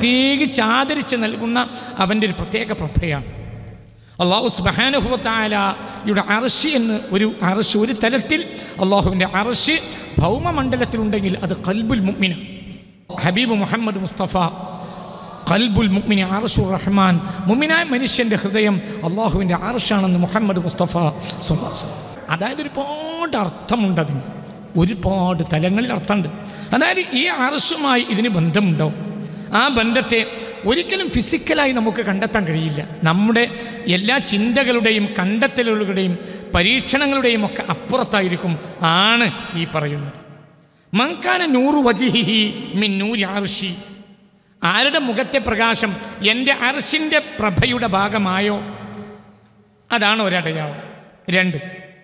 പ്രത്യേകിച്ച് ആദരിച്ച് നൽകുന്ന അവൻ്റെ ഒരു പ്രത്യേക പ്രഭയാണ് അള്ളാഹു സുബാനുഭവത്തായാലയുടെ അറഷി എന്ന് ഒരു അറഷ് ഒരു തലത്തിൽ അള്ളാഹുവിൻ്റെ അറഷ് ഭൗമമണ്ഡലത്തിലുണ്ടെങ്കിൽ അത് കൽബുൽ മുഅ്മിന ഹബീബ് മുഹമ്മദ് മുസ്തഫ കൽബുൽ മുഅ്മിനി അർഷുർ റഹ്മാൻ മുഅ്മിനായ മനുഷ്യൻ്റെ ഹൃദയം അള്ളാഹുവിൻ്റെ അർഷാണെന്ന് മുഹമ്മദ് മുസ്തഫ സ്വല്ലല്ലാഹു അലൈഹി വസല്ലം. അതായത് ഒരുപാട് അർത്ഥമുണ്ട് അതിന് ഒരുപാട് തലങ്ങളിൽ അർത്ഥമുണ്ട് അതായത് ഈ അർഷുമായി ഇതിന് ബന്ധമുണ്ടോ ആ ബന്ധത്തെ ഒരിക്കലും ഫിസിക്കലായി നമുക്ക് കണ്ടെത്താൻ കഴിയില്ല നമ്മുടെ എല്ലാ ചിന്തകളുടെയും കണ്ടെത്തലുകളുടെയും പരീക്ഷണങ്ങളുടെയും ഒക്കെ അപ്പുറത്തായിരിക്കും ആണ് ഈ പറയുന്നത് മങ്കാന നൂറു വജിഹിഹി മിൻ നൂരി അർഷി ആരുടെ മുഖത്തെ പ്രകാശം എൻ്റെ അർഷിൻ്റെ പ്രഭയുടെ ഭാഗമായോ അതാണ് ഒരടയാളം രണ്ട്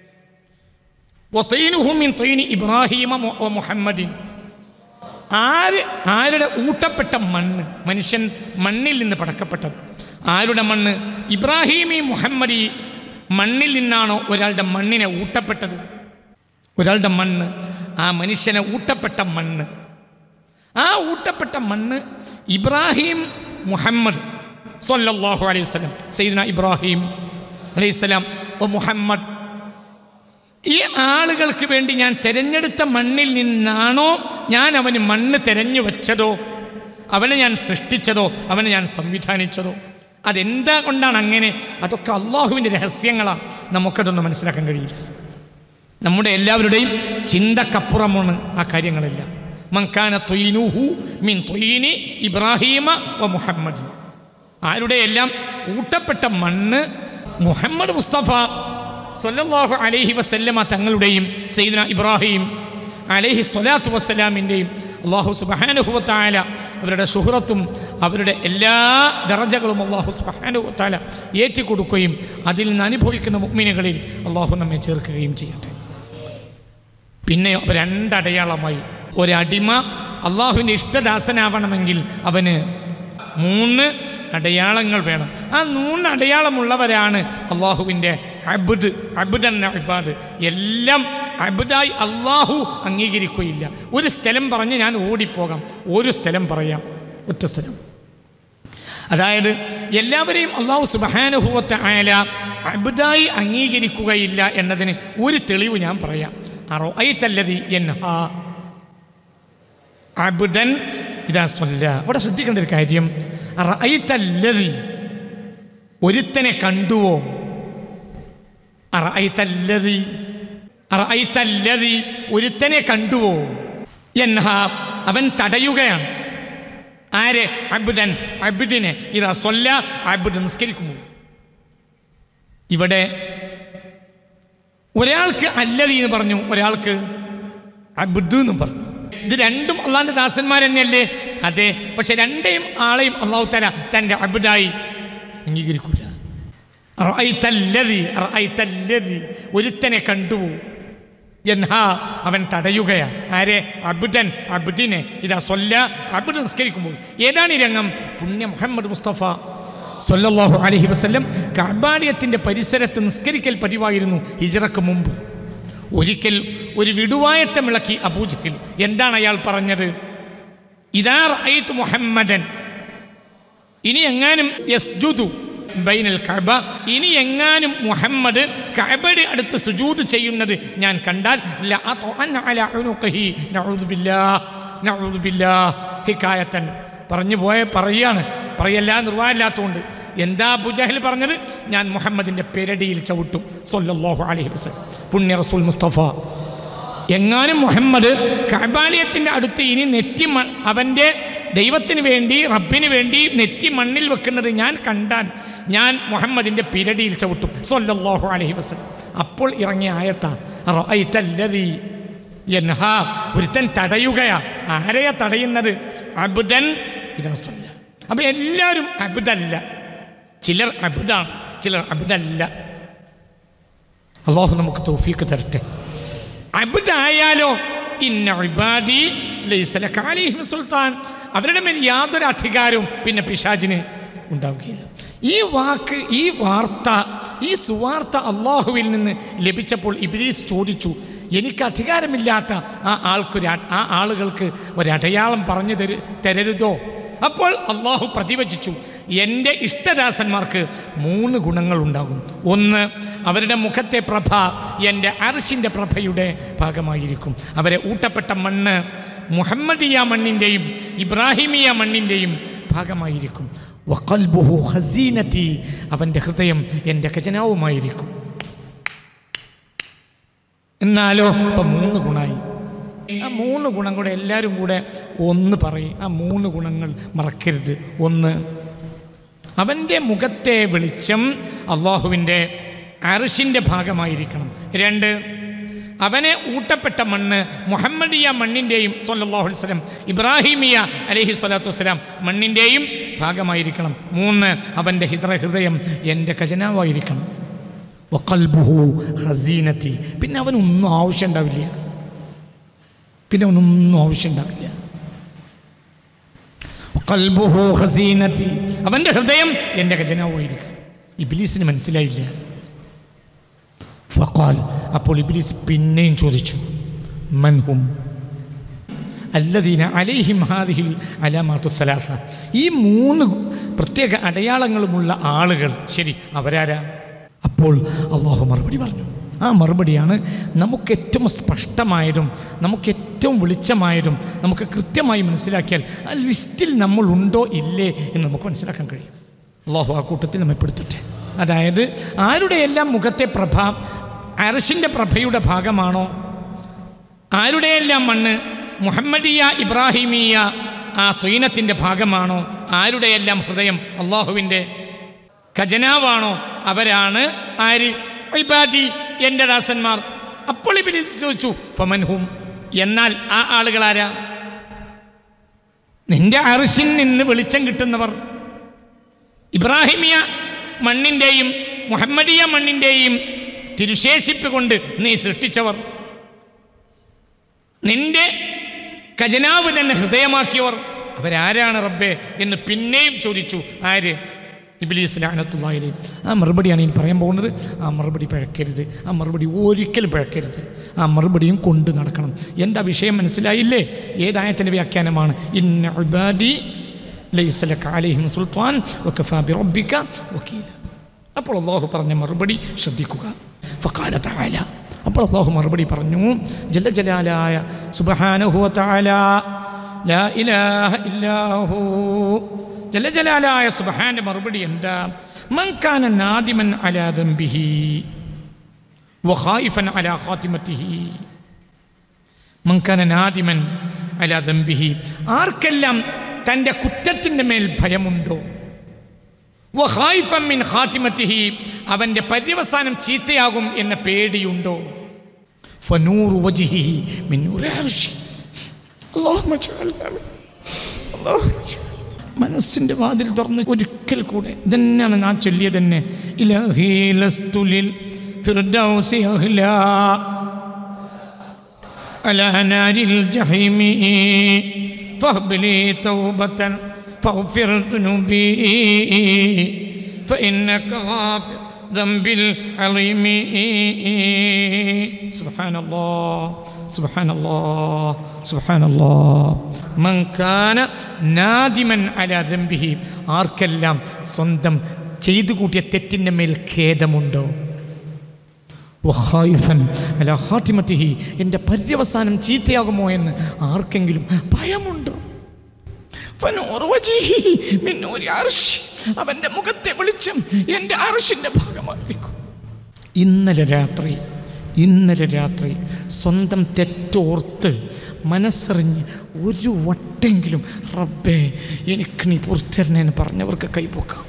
വതൈനുഹു മിൻ തൈനി ഇബ്രാഹീമ മു- വ മുഹമ്മദിൻ ആര് ആരുടെ ഊട്ടപ്പെട്ട മണ്ണ് മനുഷ്യൻ മണ്ണിൽ നിന്ന് പടക്കപ്പെട്ടത് ആരുടെ മണ്ണ് ഇബ്രാഹീമി മുഹമ്മദി മണ്ണിൽ നിന്നാണോ ഒരാളുടെ മണ്ണിനെ ഊട്ടപ്പെട്ടത് ഒരാളുടെ മണ്ണ് ആ മനുഷ്യനെ ഊട്ടപ്പെട്ട മണ്ണ് ആ ഊട്ടപ്പെട്ട മണ്ണ് ഇബ്രാഹിം മുഹമ്മദ് സല്ലല്ലാഹു അലൈഹി വസല്ലം സയ്യിദ്ന ഇബ്രാഹിം അലൈഹി സ്വലാം ഓ മുഹമ്മദ് ഈ ആളുകൾക്ക് വേണ്ടി ഞാൻ തിരഞ്ഞെടുത്ത മണ്ണിൽ നിന്നാണോ ഞാൻ അവന് മണ്ണ് തിരഞ്ഞു വെച്ചതോ അവനെ ഞാൻ സൃഷ്ടിച്ചതോ അവനെ ഞാൻ സംവിധാനിച്ചതോ അതെന്താ കൊണ്ടാണ് അങ്ങനെ അതൊക്കെ അള്ളാഹുവിൻ്റെ രഹസ്യങ്ങളാണ് നമുക്കതൊന്നും മനസ്സിലാക്കാൻ കഴിയില്ല നമ്മുടെ എല്ലാവരുടെയും ചിന്തക്കപ്പുറമാണ് ആ കാര്യങ്ങളെല്ലാം മങ്കാന തൊയ്നുഹു മിൻ തൊയ്നി ഇബ്രാഹീമ വ മുഹമ്മദ് ആരുടെ എല്ലാം ഊട്ടപ്പെട്ട മണ്ണ് മുഹമ്മദ് മുസ്തഫ സല്ലല്ലാഹു അലൈഹി വസല്ലമ തങ്ങളുടെയും സയ്യിദ്ന ഇബ്രാഹിം അലൈഹി സ്വലാത്തു വസ്സലാമിൻ്റെയും അള്ളാഹു സുബഹാനുഹുവത്തായ അവരുടെ സുഹൃത്തും അവരുടെ എല്ലാ ദറജകളും അള്ളാഹു സുബഹാനുഹുവത്താല ഏറ്റിക്കൊടുക്കുകയും അതിൽ നിന്ന് അനുഭവിക്കുന്ന മുഗ്മിനുകളിൽ അള്ളാഹു നമ്മെ ചേർക്കുകയും ചെയ്യട്ടെ പിന്നെ രണ്ടടയാളമായി ഒരടിമ അള്ളാഹുവിൻ്റെ ഇഷ്ടദാസനാവണമെങ്കിൽ അവന് മൂന്ന് അടയാളങ്ങൾ വേണം ആ മൂന്ന് അടയാളമുള്ളവരാണ് അള്ളാഹുവിൻ്റെ അബുദ് അബുദ് എന്ന അബാദ് എല്ലാം അബുദായി അള്ളാഹു അംഗീകരിക്കുകയില്ല ഒരു സ്ഥലം പറഞ്ഞ് ഞാൻ ഓടിപ്പോകാം ഒരു സ്ഥലം പറയാം ഒറ്റ സ്ഥലം അതായത് എല്ലാവരെയും അള്ളാഹു സുബഹാനുഭവത്തെ ആയാല അബുദായി അംഗീകരിക്കുകയില്ല എന്നതിന് ഒരു തെളിവ് ഞാൻ പറയാം അറോ ഐത്തല്ലതി എൻഹാ അബുദൻ ഇതാ സ്വല്ല അവിടെ ശ്രദ്ധിക്കേണ്ട ഒരു കാര്യം അറഅയ്തല്ലതി ഒരുത്തനെ കണ്ടുവോ അറഅയ്തല്ലതി അറഅയ്തല്ലതി ഒരുത്തനെ കണ്ടുവോ എൻഹ അവൻ തടയുകയാണ് ആരെ അബുദൻ അബുദിനെ ഇതാ സ്വല്ല അബുദ് നിസ്കരിക്കുമ്പോൾ ഇവിടെ ഒരാൾക്ക് അല്ലതി എന്ന് പറഞ്ഞു ഒരാൾക്ക് അബുദ് എന്ന് പറഞ്ഞു ഇത് രണ്ടും അള്ളാഹിൻ്റെ ദാസന്മാർ തന്നെയല്ലേ അതെ പക്ഷെ രണ്ടേയും ആളെയും അള്ളാഹു തല തൻ്റെ അബുദായി അംഗീകരിക്കൂല റഅയ്തല്ലദി, റഅയ്തല്ലദി. ഒരുത്തനെ കണ്ടു എന്നാ അവൻ തടയുകയാണ് ആരെ അബുദൻ അബുദിനെ ഇതാ സൊല്ല അബുദ് നിസ്കരിക്കുമ്പോൾ ഏതാണ് ഈ രംഗം പുണ്യ മുഹമ്മദ് മുസ്തഫ സല്ലല്ലാഹു അലൈഹി വസല്ലം കഅബാലയത്തിൻ്റെ പരിസരത്ത് നിസ്കരിക്കൽ പതിവായിരുന്നു ഹിജറക്ക് മുമ്പ് ഒരിക്കൽ ഒരു വിടുവായത്തം ഇളക്കി അബൂജഹിൽ എന്താണ് അയാൾ പറഞ്ഞത് ഇതാ റഅയ്തു മുഹമ്മദൻ ഇനി എങ്ങാനും യസ്ജുദു ബൈനൽ കഅബ ഇനി എങ്ങാനും മുഹമ്മദ് കഅബയുടെ അടുത്ത് സുജൂദ് ചെയ്യുന്നത് ഞാൻ കണ്ടാൽ ലഅത്അൻ അലാ ഉനുഖിഹി നഊദു ബില്ലാഹ് നഊദു ബില്ലാഹ് ഹികായത്തൻ പറഞ്ഞു പോയ പറയാണ് പറയല്ല നിർവാഹമില്ലാത്തതുകൊണ്ട് എന്താ അബുജഹൽ പറഞ്ഞത് ഞാൻ മുഹമ്മദിൻ്റെ പെരടിയിൽ ചവിട്ടും സല്ലല്ലാഹു അലൈഹി വസല്ലം പുണ്യ റസൂൽ മുസ്തഫ എങ്ങാനും മുഹമ്മദ് കബാലയത്തിൻ്റെ അടുത്ത് ഇനി നെറ്റി മ അവൻ്റെ ദൈവത്തിന് വേണ്ടി റബ്ബിന് വേണ്ടി നെറ്റി മണ്ണിൽ വെക്കുന്നത് ഞാൻ കണ്ടാൽ ഞാൻ മുഹമ്മദിൻ്റെ പിരടിയിൽ ചവിട്ടും സല്ലല്ലാഹു അലൈഹി വസല്ലം അപ്പോൾ ഇറങ്ങിയ ആയത്ത റഅയ്തല്ലദീ യൻഹാ ഒരുത്തൻ തടയുകയാ ആരെയാ തടയുന്നത് അബുദൻ ഇതാ സല്ല അപ്പം എല്ലാവരും അബുദല്ല ചിലർ അബുദാണ് ചിലർ അബുദല്ല അള്ളാഹു നമുക്ക് തൗഫീക്ക് തരട്ടെ അബുദായാലോ ഇന്ന ഇബാദി ലൈസ ലക അലൈഹിം സുൽത്താൻ അവരുടെ മേൽ യാതൊരു അധികാരവും പിന്നെ പിശാചിന് ഉണ്ടാവുകയില്ല ഈ വാക്ക് ഈ വാർത്ത ഈ സുവാർത്ത അള്ളാഹുവിൽ നിന്ന് ലഭിച്ചപ്പോൾ ഇബ്ലീസ് ചോദിച്ചു എനിക്ക് അധികാരമില്ലാത്ത ആ ആൾക്കൊരു അ- ആ ആളുകൾക്ക് ഒരടയാളം പറഞ്ഞു തരു തരരുതോ അപ്പോൾ അള്ളാഹു പ്രതിവചിച്ചു എൻ്റെ ഇഷ്ടദാസന്മാർക്ക് മൂന്ന് ഗുണങ്ങൾ ഉണ്ടാകും ഒന്ന് അവരുടെ മുഖത്തെ പ്രഭ എൻ്റെ അർഷിൻ്റെ പ്രഭയുടെ ഭാഗമായിരിക്കും അവരെ ഊട്ടപ്പെട്ട മണ്ണ് മുഹമ്മദിയ മണ്ണിൻ്റെയും ഇബ്രാഹിമിയ മണ്ണിൻ്റെയും ഭാഗമായിരിക്കും വഖൽബുഹു ഹസീനത്തി അവൻ്റെ ഹൃദയം എൻ്റെ ഖജനാവുമായിരിക്കും എന്നാലോ ഇപ്പം മൂന്ന് ഗുണമായി ആ മൂന്ന് ഗുണം കൂടെ എല്ലാവരും കൂടെ ഒന്ന് പറയും ആ മൂന്ന് ഗുണങ്ങൾ മറക്കരുത് ഒന്ന് അവൻ്റെ മുഖത്തെ വെളിച്ചം അള്ളാഹുവിൻ്റെ അർഷിൻ്റെ ഭാഗമായിരിക്കണം രണ്ട് അവനെ ഊട്ടപ്പെട്ട മണ്ണ് മുഹമ്മദിയ മണ്ണിൻ്റെയും സല്ലല്ലാഹു അലൈഹി വസല്ലം ഇബ്രാഹിമിയ അലൈഹി സ്വലാത്തു വസ്സലാം മണ്ണിൻ്റെയും ഭാഗമായിരിക്കണം മൂന്ന് അവൻ്റെ ഹിദ്ര ഹൃദയം എൻ്റെ ഖജനാവായിരിക്കണം വക്കൽബുഹു ഹസീനത്തി പിന്നെ അവനൊന്നും ആവശ്യം ഉണ്ടാവില്ല പിന്നെ അവനൊന്നും ആവശ്യം ഉണ്ടാവില്ല വഖൽബുഹു ഹസീനത്തി അവൻ്റെ ഹൃദയം എൻ്റെ ഖജനാവായിരിക്കണം ഇബിലീസിന് മനസ്സിലായില്ല ഫഖാൽ അപ്പോൾ ഇബിലീസ് പിന്നെയും ചോദിച്ചു മൻഹും അല്ലദീന അലൈഹിം ഹാദിഹിൽ അലാമാത്തു സലാസ ഈ മൂന്ന് പ്രത്യേക അടയാളങ്ങളുമുള്ള ആളുകൾ ശരി അവരാരാ അപ്പോൾ അള്ളാഹു മറുപടി പറഞ്ഞു ആ മറുപടിയാണ് നമുക്ക് ഏറ്റവും സ്പഷ്ടമായതും നമുക്ക് ഏറ്റവും വെളിച്ചമായതും നമുക്ക് കൃത്യമായി മനസ്സിലാക്കിയാൽ ആ ലിസ്റ്റിൽ നമ്മൾ ഉണ്ടോ ഇല്ലേ എന്ന് നമുക്ക് മനസ്സിലാക്കാൻ കഴിയും അള്ളാഹു ആ കൂട്ടത്തിൽ നമ്മെ പെടുത്തട്ടെ അതായത് ആരുടെയെല്ലാം മുഖത്തെ പ്രഭ അരശിൻ്റെ പ്രഭയുടെ ഭാഗമാണോ ആരുടെയെല്ലാം മണ്ണ് മുഹമ്മദിയ ഇബ്രാഹിമിയ ആ ത്വീനത്തിൻ്റെ ഭാഗമാണോ ആരുടെയെല്ലാം ഹൃദയം അള്ളാഹുവിൻ്റെ ഖജനാവാണോ അവരാണ് ആര് ഇബാദി എൻ്റെ ദാസന്മാർ അപ്പോൾ ഇബിലി ചോദിച്ചു ഫമൻഹും എന്നാൽ ആ ആളുകൾ ആരാ നിന്റെ അർഷിൽ നിന്ന് വെളിച്ചം കിട്ടുന്നവർ ഇബ്രാഹിമിയ മണ്ണിൻ്റെയും മുഹമ്മദിയ മണ്ണിൻ്റെയും തിരുശേഷിപ്പ് കൊണ്ട് നീ സൃഷ്ടിച്ചവർ നിന്റെ ഖജനാവ് തന്നെ ഹൃദയമാക്കിയവർ അവരാരാണ് റബ്ബേ എന്ന് പിന്നെയും ചോദിച്ചു ആര് ഇബിലീസ് ലാനത്തുള്ളായാലും ആ മറുപടിയാണ് ഇനി പറയാൻ പോകുന്നത് ആ മറുപടി പഴക്കരുത് ആ മറുപടി ഒരിക്കലും പഴക്കരുത് ആ മറുപടിയും കൊണ്ട് നടക്കണം എന്താ വിഷയം മനസ്സിലായില്ലേ ഏതായത്തിൻ്റെ വ്യാഖ്യാനമാണ് ഇന്ന ഉബാദി ലൈസലക അലൈഹിം സുൽത്താൻ വക്കഫാ ബി റബ്ബിക വക്കീല അപ്പോൾ അള്ളാഹു പറഞ്ഞ മറുപടി ശ്രദ്ധിക്കുക ഫക്കാല തആല അപ്പോൾ അള്ളാഹു മറുപടി പറഞ്ഞു ജല ജലാലായ സുബ്ഹാനഹു തആല ലാ ഇലാഹ ഇല്ലാഹു ജല ജലാലായ സുബ്ഹാന്റെ മറുപടി എന്താ മൻ കാന നാദിമൻ അലാ ദംബിഹി വഖായിഫൻ അലാ ഖാതിമത്തിഹി മൻ കാന നാദിമൻ അലാ ദംബിഹി ആർക്കെല്ലാം തൻ്റെ കുറ്റത്തിൻ്റെ മേൽ ഭയമുണ്ടോ വഹായിഫം മിൻ ഖാത്തിമത്തിഹി അവൻ്റെ പര്യവസാനം ചീത്തയാകും എന്ന പേടിയുണ്ടോ ഫനൂർ വജിഹിഹി മിൻ നൂറി അർശി അല്ലാഹുമ്മ ജഅൽനാ മിൻ അല്ലാഹുമ്മ ജഅൽ മനസ്സിൻ്റെ വാതിൽ തുറന്ന് ഒരിക്കൽ കൂടെ ഇതന്നെയാണ് ഞാൻ ചൊല്ലിയത് തന്നെ ഇലഹി ലസ്തു ലിൽ ഫിർദൗസി അഹ്ലാ على نار الجحيم فهب لي توبة فاغفر ذنوبي فإنك غافر ذنب العظيم سبحان الله سبحان الله سبحان الله من كان നാദിമൻ അലാ ദംബിഹി ആർക്കെല്ലാം സ്വന്തം ചെയ്തു കൂട്ടിയ തെറ്റിൻ്റെ മേൽ ഖേദമുണ്ടോ വഹായിഫൻ അല ഹാത്തിമത്തിഹി എൻ്റെ പര്യവസാനം ചീത്തയാകുമോ എന്ന് ആർക്കെങ്കിലും ഭയമുണ്ടോ ഫനൂർ വജീഹി മിൻ നൂരി അർശ്. അവൻ്റെ മുഖത്തെ വെളിച്ചം എൻ്റെ അർഷിൻ്റെ ഭാഗമായിരിക്കും ഇന്നലെ രാത്രി ഇന്നലെ രാത്രി സ്വന്തം തെറ്റോർത്ത് മനസ്സറിഞ്ഞ് ഒരു വട്ടെങ്കിലും റബ്ബേ എനിക്ക് നീ പുറത്തരണേന്ന് പറഞ്ഞവർക്ക് കൈപോക്കാം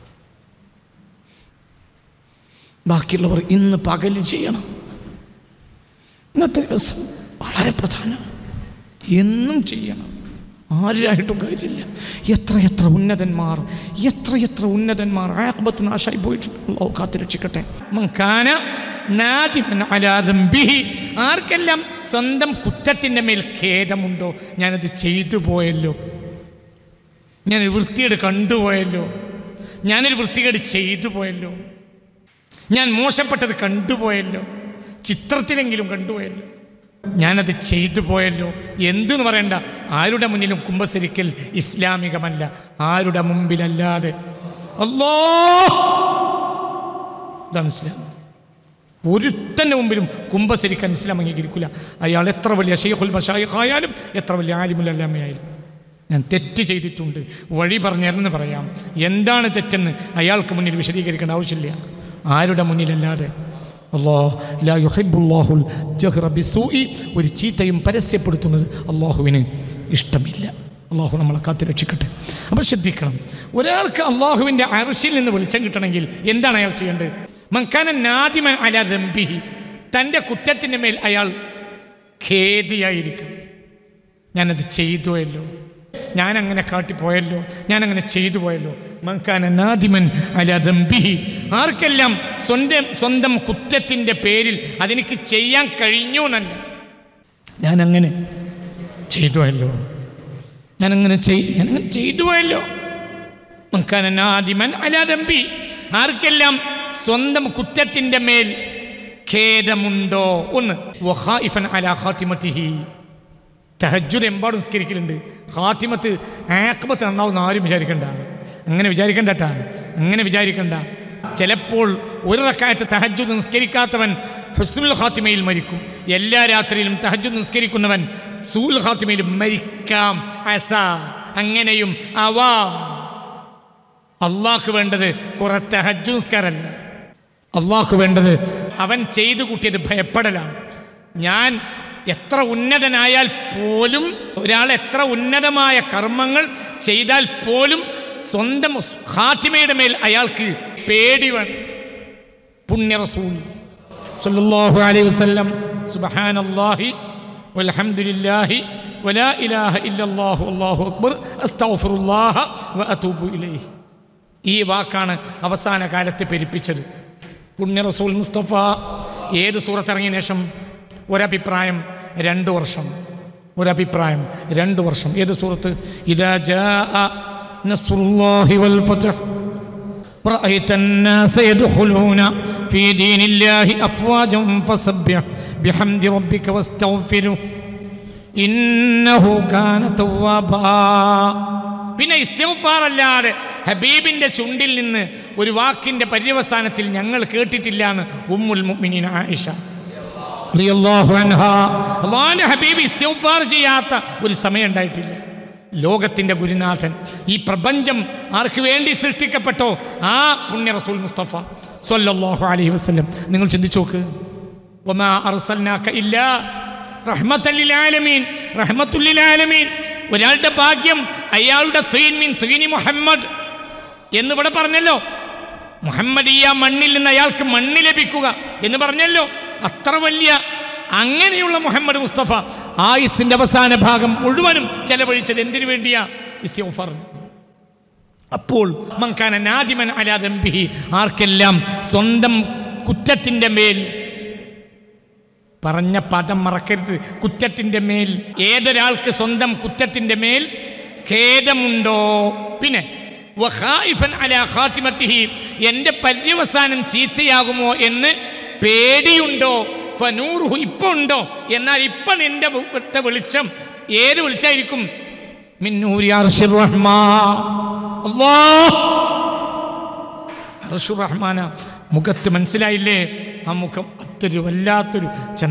ബാക്കിയുള്ളവർ ഇന്ന് പകൽ ചെയ്യണം ഇന്നത്തെ ദിവസം വളരെ പ്രധാനം എന്നും ചെയ്യണം ആരായിട്ടും കാര്യമില്ല എത്ര എത്ര ഉന്നതന്മാർ എത്ര എത്ര ഉന്നതന്മാർ ആക്ബത്ത് നാശായി പോയിട്ടുണ്ട് അള്ളാഹു കാത്തു രക്ഷിക്കട്ടെ മങ്കാന നാദിമൻ അലാ ദംബിഹി. ആർക്കെല്ലാം സ്വന്തം കുറ്റത്തിൻ്റെ മേൽ ഖേദമുണ്ടോ ഞാനത് ചെയ്തു പോയല്ലോ ഞാനൊരു വൃത്തികേട് കണ്ടുപോയല്ലോ ഞാനൊരു വൃത്തികേട് ചെയ്തു പോയല്ലോ ഞാൻ മോശപ്പെട്ടത് കണ്ടുപോയല്ലോ ചിത്രത്തിലെങ്കിലും കണ്ടുപോയല്ലോ ഞാനത് ചെയ്തു പോയല്ലോ എന്തെന്ന് പറയണ്ട ആരുടെ മുന്നിലും കുംഭസരിക്കൽ ഇസ്ലാമികമല്ല ആരുടെ മുമ്പിലല്ലാതെ അല്ലോ ഇതാണ് ഇസ്ലാം ഒരുത്തൻ്റെ മുമ്പിലും കുംഭസരിക്കാൻ ഇസ്ലാം അംഗീകരിക്കില്ല അയാൾ എത്ര വലിയ ഷെയ്ഖുൽ മഷായിഖായാലും എത്ര വലിയ ആലിമുല്ലല്ലാമയായാലും ഞാൻ തെറ്റ് ചെയ്തിട്ടുണ്ട് വഴി പറഞ്ഞിരുന്ന് പറയാം എന്താണ് തെറ്റെന്ന് അയാൾക്ക് മുന്നിൽ വിശദീകരിക്കേണ്ട ആവശ്യമില്ല ആരുടെ മുന്നിലല്ലാതെ അല്ലാ ലാ യുഹിബുല്ലാഹുൽ ജഹ്റ ബിസൂഇ ഒരു ചീത്തയും പരസ്യപ്പെടുത്തുന്നത് അള്ളാഹുവിന് ഇഷ്ടമില്ല അള്ളാഹു നമ്മളെ കാത്തു രക്ഷിക്കട്ടെ അപ്പോൾ ശ്രദ്ധിക്കണം ഒരാൾക്ക് അള്ളാഹുവിൻ്റെ അറശിൽ നിന്ന് വെളിച്ചം കിട്ടണമെങ്കിൽ എന്താണ് അയാൾ ചെയ്യേണ്ടത് മങ്കാന നാദിമൻ അല ദംബിഹി തൻ്റെ കുറ്റത്തിൻ്റെ മേൽ അയാൾ ഖേദിയായിരിക്കും ഞാനത് ചെയ്തുവല്ലോ ഞാനങ്ങനെ കാട്ടിപ്പോയല്ലോ ഞാനങ്ങനെ ചെയ്തു പോയല്ലോ മങ്കാന നാദിമൻ അല ദംബിഹി ആർക്കെല്ലാം സ്വന്തം സ്വന്തം കുറ്റത്തിൻ്റെ പേരിൽ അതെനിക്ക് ചെയ്യാൻ കഴിഞ്ഞു എന്നല്ല ഞാനങ്ങനെ ചെയ്തുവല്ലോ ഞാനങ്ങനെ ചെയ് ഞാനങ്ങനെ ചെയ്തു പോയല്ലോ മങ്കാന നാദിമൻ അല ദംബി ആർക്കെല്ലാം സ്വന്തം കുറ്റത്തിൻ്റെ മേൽ ഖേദമുണ്ടോ ഒന്ന് വഹായിഫൻ അല ഖാത്തിമത്തിഹി തഹജുദ് എമ്പാടും നിസ്കരിക്കലുണ്ട് ഖാത്തിമത്ത് ആക്മത്ത് നന്നാവും ആരും വിചാരിക്കണ്ട അങ്ങനെ വിചാരിക്കണ്ട ട്ടാ. അങ്ങനെ വിചാരിക്കണ്ട ചിലപ്പോൾ ഒരു റക്കായത്ത് തഹജുദ് നിസ്കരിക്കാത്തവൻ ഹുസ്നുൽ ഖാത്തിമയിൽ മരിക്കും എല്ലാ രാത്രിയിലും തഹജുദ് നിസ്കരിക്കുന്നവൻ സൂൽ ഖാത്തിമയിൽ മരിക്കാം അസ അങ്ങനെയും ആവാം അള്ളാഹ് വേണ്ടത് കുറെ തഹജ് നിസ്കാരമല്ല അള്ളാഹ് വേണ്ടത് അവൻ ചെയ്തു കൂട്ടിയത് ഭയപ്പെടലാണ് ഞാൻ എത്ര ഉന്നതനായാൽ പോലും ഒരാൾ എത്ര ഉന്നതമായ കർമ്മങ്ങൾ ചെയ്താൽ പോലും സ്വന്തം ഖാത്തിമയുടെ മേൽ അയാൾക്ക് പേടി വേണം പുണ്യ റസൂൽ സല്ലല്ലാഹു അലൈഹി വസല്ലം സുബ്ഹാനല്ലാഹി വൽഹംദുലില്ലാഹി വലാ ഇലാഹ ഇല്ലല്ലാഹു അല്ലാഹു അക്ബർ അസ്തഗ്ഫിറുല്ലാഹ വഅതൂബു ഇലൈഹി ഈ വാക്കാണ് അവസാന കാലത്ത് പെരുപ്പിച്ചത് പുണ്യ റസൂൽ മുസ്തഫ ഏത് സൂറത്തിറങ്ങിയ ശേഷം ഒരഭിപ്രായം രണ്ട് വർഷം ഒരഭിപ്രായം രണ്ട് വർഷം ഏത് സൂറത്ത് ഇതാ ജാഅ നസ്റുല്ലാഹി വൽ ഫത്ഹ് رأيت الناس يدخلون في دين الله أفواجا فسبح بحمد ربك واستغفره إنه كان توابا പിന്നെ ഇസ്തിഗ്ഫാർ അല്ലാതെ ഹബീബിന്റെ ചുണ്ടിൽ നിന്ന് ഒരു വാക്കിന്റെ പര്യവസാനത്തിൽ ഞങ്ങൾ കേട്ടിട്ടില്ലാണ് ഉമ്മുൽ മുഅ്മിനീൻ ആയിഷ റളിയല്ലാഹു അൻഹാ അള്ളാഹിന്റെ ഹബീബ് ഇസ്തിഗ്ഫാർ ചെയ്യാത്ത ഒരു സമയം ഉണ്ടായിട്ടില്ല ലോകത്തിൻ്റെ ഗുരുനാഥൻ ഈ പ്രപഞ്ചം ആർക്ക് വേണ്ടി സൃഷ്ടിക്കപ്പെട്ടോ ആ പുണ്യ റസൂൽ മുസ്തഫ സല്ലല്ലാഹു അലൈഹി വസല്ലം നിങ്ങൾ ചിന്തിച്ചു നോക്ക് വമാ അർസൽനാക ഇല്ലാ റഹ്മത്തൽ ലിൽ ആലമീൻ റഹ്മത്തുൽ ലിൽ ആലമീൻ ഒരാളുടെ ഭാഗ്യം അയാളുടെ ത്വീൻ മീൻ ത്വീനി മുഹമ്മദ് എന്നിവിടെ പറഞ്ഞല്ലോ മുഹമ്മദ് ഈ ആ മണ്ണിൽ നിന്ന് അയാൾക്ക് മണ്ണ് ലഭിക്കുക എന്ന് പറഞ്ഞല്ലോ അത്ര വലിയ അങ്ങനെയുള്ള മുഹമ്മദ് മുസ്തഫ ആയുസിന്റെ അവസാന ഭാഗം മുഴുവനും ചെലവഴിച്ചത് എന്തിനു വേണ്ടിയാ ഇസ്തിഗ്ഫാർ അപ്പോൾ മങ്കാന നാദിമൻ അലാദംബിഹി ആർക്കെല്ലാം സ്വന്തം കുറ്റത്തിൻ്റെ മേൽ പറഞ്ഞ പദം മറക്കരുത് കുറ്റത്തിൻ്റെ മേൽ ഏതൊരാൾക്ക് സ്വന്തം കുറ്റത്തിൻ്റെ മേൽ ഖേദമുണ്ടോ പിന്നെ വഖായിഫൻ അലാ ഖാത്തിമത്തിഹി എൻ്റെ പര്യവസാനം ചീത്തയാകുമോ എന്ന് പേടിയുണ്ടോ ഫനൂറുഹു ഇപ്പൊ ഉണ്ടോ എന്നാൽ ഇപ്പം നിന്റെ മുഖത്തെ വെളിച്ചം ഏത് വെളിച്ചായിരിക്കും മിന്നൂരി അർഷിർ റഹ്മാൻ അല്ലാഹ് അർഷുർ റഹ്മാന മുഖത്ത് മനസ്സിലായില്ലേ ആ മുഖം അത്തൊരു വല്ലാത്തൊരു ചന്ദ്ര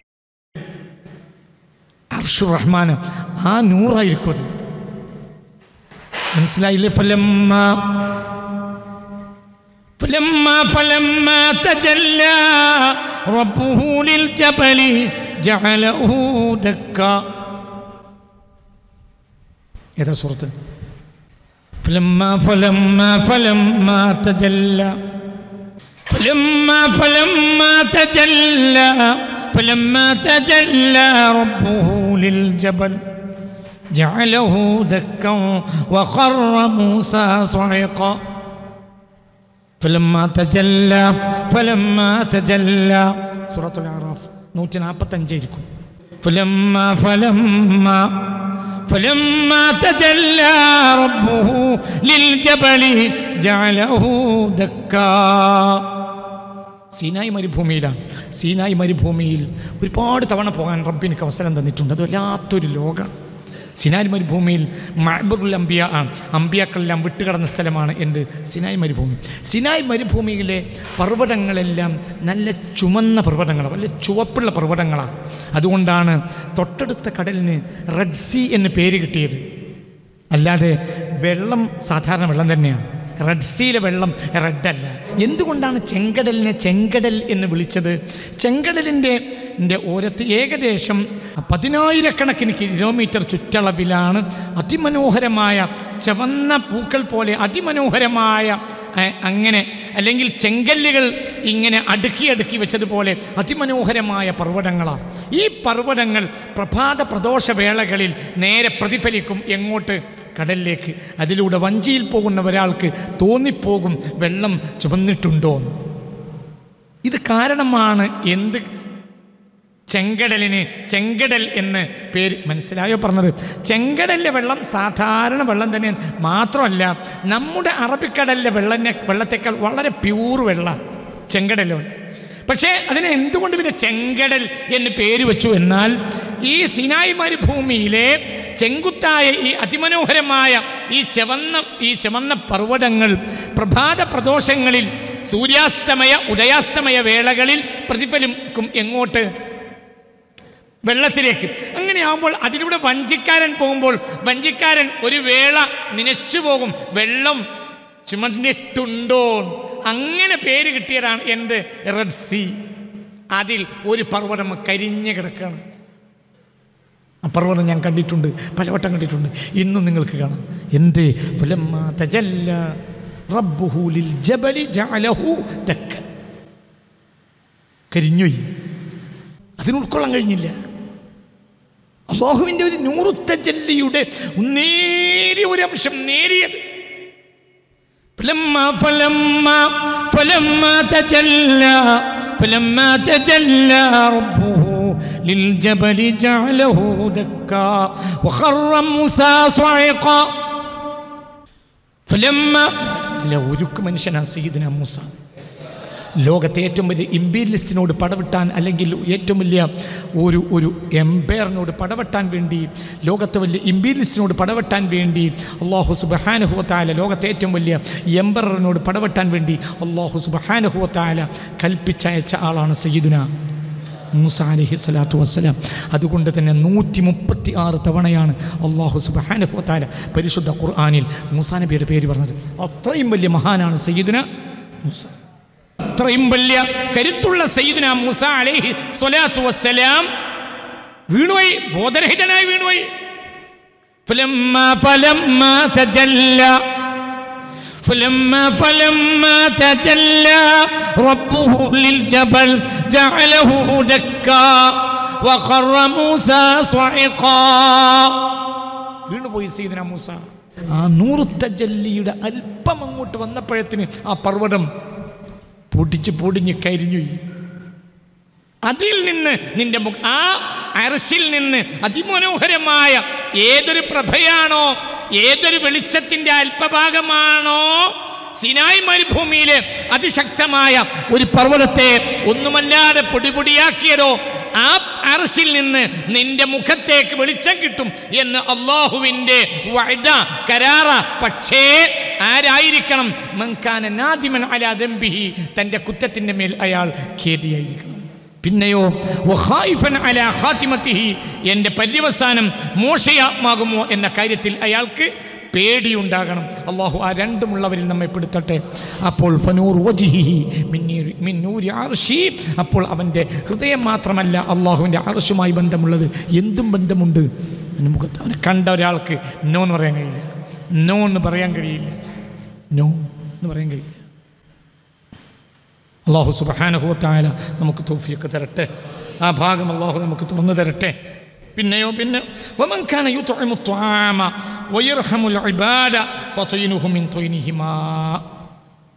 അർഷുർ റഹ്മാന് ആ നൂറായിരിക്കും അത് മനസ്സിലായില്ലേ ഫലമ്മ فلما فلما تجلى ربه للجبل جعله دكا هذا سورة فلما فلما فلما تجلى فلما فلما تجلى فلما تجلى ربه للجبل جعله دكا وخر موسى صعقا فلما تجلى فلما تجلى سورة الأعراف നൂറ്റി നാൽപ്പത്തഞ്ചായിരിക്കും فلما فلما فلما تجلى ربه للجبل جعله دكا സീനായി മരുഭൂമിയിലാണ് സീനായി മരുഭൂമിയിൽ ഒരുപാട് തവണ പോകാൻ റബ്ബിനിക്ക് അവസരം തന്നിട്ടുണ്ട് അത് വല്ലാത്തൊരു ലോകമാണ് സിനായ് മരുഭൂമിയിൽ മഹബുൽ അംബിയ ആണ് അമ്പിയാക്കളെല്ലാം വിട്ടുകടന്ന സ്ഥലമാണ് എൻ്റെ സിനായ് മരുഭൂമി സിനായ് മരുഭൂമിയിലെ പർവ്വതങ്ങളെല്ലാം നല്ല ചുമന്ന പർവ്വതങ്ങളാണ് നല്ല ചുവപ്പുള്ള പർവ്വതങ്ങളാണ് അതുകൊണ്ടാണ് തൊട്ടടുത്ത കടലിന് റെഡ് സീ എന്ന് പേര് കിട്ടിയത് അല്ലാതെ വെള്ളം സാധാരണ വെള്ളം തന്നെയാണ് റെഡ് സീയിലെ വെള്ളം റെഡല്ല എന്തുകൊണ്ടാണ് ചെങ്കടലിനെ ചെങ്കടൽ എന്ന് വിളിച്ചത് ചെങ്കടലിൻ്റെ ൻ്റെ ഓരത്ത് ഏകദേശം പതിനായിരക്കണക്കിന് കിലോമീറ്റർ ചുറ്റളവിലാണ് അതിമനോഹരമായ ചവന്ന പൂക്കൾ പോലെ അതിമനോഹരമായ ഏ, അങ്ങനെ അല്ലെങ്കിൽ ചെങ്കല്ലുകൾ ഇങ്ങനെ അടുക്കി അടുക്കി വെച്ചതുപോലെ അതിമനോഹരമായ പർവ്വതങ്ങളാണ് ഈ പർവ്വതങ്ങൾ പ്രഭാത പ്രദോഷവേളകളിൽ നേരെ പ്രതിഫലിക്കും എങ്ങോട്ട് കടലിലേക്ക് അതിലൂടെ വഞ്ചിയിൽ പോകുന്ന ഒരാൾക്ക് തോന്നിപ്പോകും വെള്ളം ചുമന്നിട്ടുണ്ടോ എന്ന്. ഇത് കാരണമാണ് എന്ത് ചെങ്കടലിന് ചെങ്കടൽ എന്ന് പേര് മനസ്സിലായോ പറഞ്ഞത് ചെങ്കടലിലെ വെള്ളം സാധാരണ വെള്ളം തന്നെയാണ് മാത്രമല്ല നമ്മുടെ അറബിക്കടലിലെ വെള്ളനെ വെള്ളത്തേക്കാൾ വളരെ പ്യൂർ വെള്ളം ചെങ്കടലുണ്ട് പക്ഷേ അതിനെ എന്തുകൊണ്ട് പിന്നെ ചെങ്കടൽ എന്ന് പേര് വെച്ചു എന്നാൽ ഈ സിനായ് മരുഭൂമിയിലെ ചെങ്കുത്തായ ഈ അതിമനോഹരമായ ഈ ചവന്ന ഈ ചവന്ന പർവ്വതങ്ങൾ പ്രഭാത പ്രദോഷങ്ങളിൽ സൂര്യാസ്തമയ ഉദയാസ്തമയ വേളകളിൽ പ്രതിഫലിക്കും എങ്ങോട്ട് വെള്ളത്തിലേക്ക് അങ്ങനെയാകുമ്പോൾ അതിലൂടെ വഞ്ചിക്കാരൻ പോകുമ്പോൾ വഞ്ചിക്കാരൻ ഒരു വേള നനച്ചു പോകും വെള്ളം ചുമന്നിട്ടുണ്ടോ അങ്ങനെ പേര് കിട്ടിയതാണ് എൻ്റെ റെഡ് സീ അതിൽ ഒരു പർവ്വതം കരിഞ്ഞ് കിടക്കുകയാണ് ആ പർവ്വതം ഞാൻ കണ്ടിട്ടുണ്ട് പലവട്ടം കണ്ടിട്ടുണ്ട് ഇന്നും നിങ്ങൾക്ക് കാണാം എൻ്റെ ഫലമ്മ തജല്ല റബ്ബുഹു ലിൽ ജബലി ജഅലഹു ദക്കൻ കരിഞ്ഞുപോയി അതിന് ഉൾക്കൊള്ളാൻ കഴിഞ്ഞില്ല അള്ളാഹുവിൻ്റെ ഒരു നൂറുത്തജല്ലിയുടെ നേരിയ ഒരു അംശം നേരിയത് فلما فلما فلما تجلى فلما تجلى ربه للجبل جعله دكا وخر موسى صعقا فلما لو ഒരുക്ക് മനുഷ്യനാ സയ്യിദ്ന മൂസ ലോകത്തെ ഏറ്റവും വലിയ ഇമ്പീരിയലിസ്റ്റിനോട് പടവെട്ടാൻ അല്ലെങ്കിൽ ഏറ്റവും വലിയ ഒരു ഒരു എംപയറിനോട് പടവെട്ടാൻ വേണ്ടി ലോകത്തെ വലിയ ഇമ്പീരിയലിസ്റ്റിനോട് പടവെട്ടാൻ വേണ്ടി അള്ളാഹു സുബഹാനുഹുവത്തായ ലോകത്തെ ഏറ്റവും വലിയ എംപററിനോട് പടവെട്ടാൻ വേണ്ടി അള്ളാഹു സുബഹാനുഹുവത്തായ കൽപ്പിച്ചയച്ച ആളാണ് സയ്യിദുന മൂസ അലഹി സ്വലാത്തു വസ്സലാം അതുകൊണ്ട് തന്നെ നൂറ്റി മുപ്പത്തി ആറ് തവണയാണ് അള്ളാഹു സുബഹാനുഹുവത്തായ പരിശുദ്ധ ഖുർആാനിൽ മൂസാ നബിയുടെ പേര് പറഞ്ഞത് അത്രയും വലിയ മഹാനാണ് സയ്യിദുന മൂസ അത്രയും വലിയ കരുത്തുള്ള സയ്യിദ്ന മൂസ അലൈഹി സ്വലാത്തു വസ്സലാം വീണുപോയി ബോധരഹിതനായി വീണുപോയി فلما فلما تجلى فلما فلما تجلى ربه للجبل جعله دكا وخر موسى صعقا വീണുപോയി സീദന മൂസ ആ നൂറുത്തജല്ലിയുടെ അല്പം അങ്ങോട്ട് വന്നപ്പോഴത്തിന് ആ പർവ്വതം പൊടിച്ച് പൊടിഞ്ഞ് കരിഞ്ഞു അതിൽ നിന്ന് നിന്റെ മുഖ ആ അരസിൽ നിന്ന് അതിമനോഹരമായ ഏതൊരു പ്രഭയാണോ ഏതൊരു വെളിച്ചത്തിൻ്റെ അല്പഭാഗമാണോ സിനായ് മരുഭൂമിയിലെ അതിശക്തമായ ഒരു പർവ്വതത്തെ ഒന്നുമല്ലാതെ പൊടിപൊടിയാക്കിയതോ ആ അറസിൽ നിന്ന് നിന്റെ മുഖത്തേക്ക് വെളിച്ചം കിട്ടും എന്ന് അള്ളാഹുവിൻ്റെ വഴുത കരാറ പക്ഷേ ആരായിരിക്കണം മങ്കാന നാദിമൻ അലാ ദംബിഹി തൻ്റെ കുറ്റത്തിൻ്റെ മേൽ അയാൾ ഖേദിയായിരിക്കണം പിന്നെയോ വഖായിഫൻ അലാ ഖാത്തിമത്തിഹി എൻ്റെ പര്യവസാനം മോശയാത്മാകുമോ എന്ന കാര്യത്തിൽ അയാൾക്ക് പേടിയുണ്ടാകണം അള്ളാഹു ആ രണ്ടുമുള്ളവരിൽ നമ്മെ പെടുത്തട്ടെ അപ്പോൾ ഫനൂർ വജിഹിഹി മിന്നീ- മിന്നൂരി അർഷി അപ്പോൾ അവൻ്റെ ഹൃദയം മാത്രമല്ല അള്ളാഹുവിൻ്റെ അർഷുമായി ബന്ധമുള്ളത് എന്തും ബന്ധമുണ്ട് അവൻ്റെ മുഖത്ത് അവനെ കണ്ട ഒരാൾക്ക് നോ എന്ന് പറയാൻ കഴിയില്ല നോ എന്ന് പറയാൻ കഴിയില്ല നോ എന്ന് പറയാൻ കഴിയില്ല അള്ളാഹു സുബഹാനുഭവത്തായ നമുക്ക് തോഫിയൊക്കെ തരട്ടെ ആ ഭാഗം അള്ളാഹു നമുക്ക് തുറന്നു തരട്ടെ പിന്നെയോ പിന്നെ ومن كان يطعم الطعام ويرحم العباد فطينه من طينهما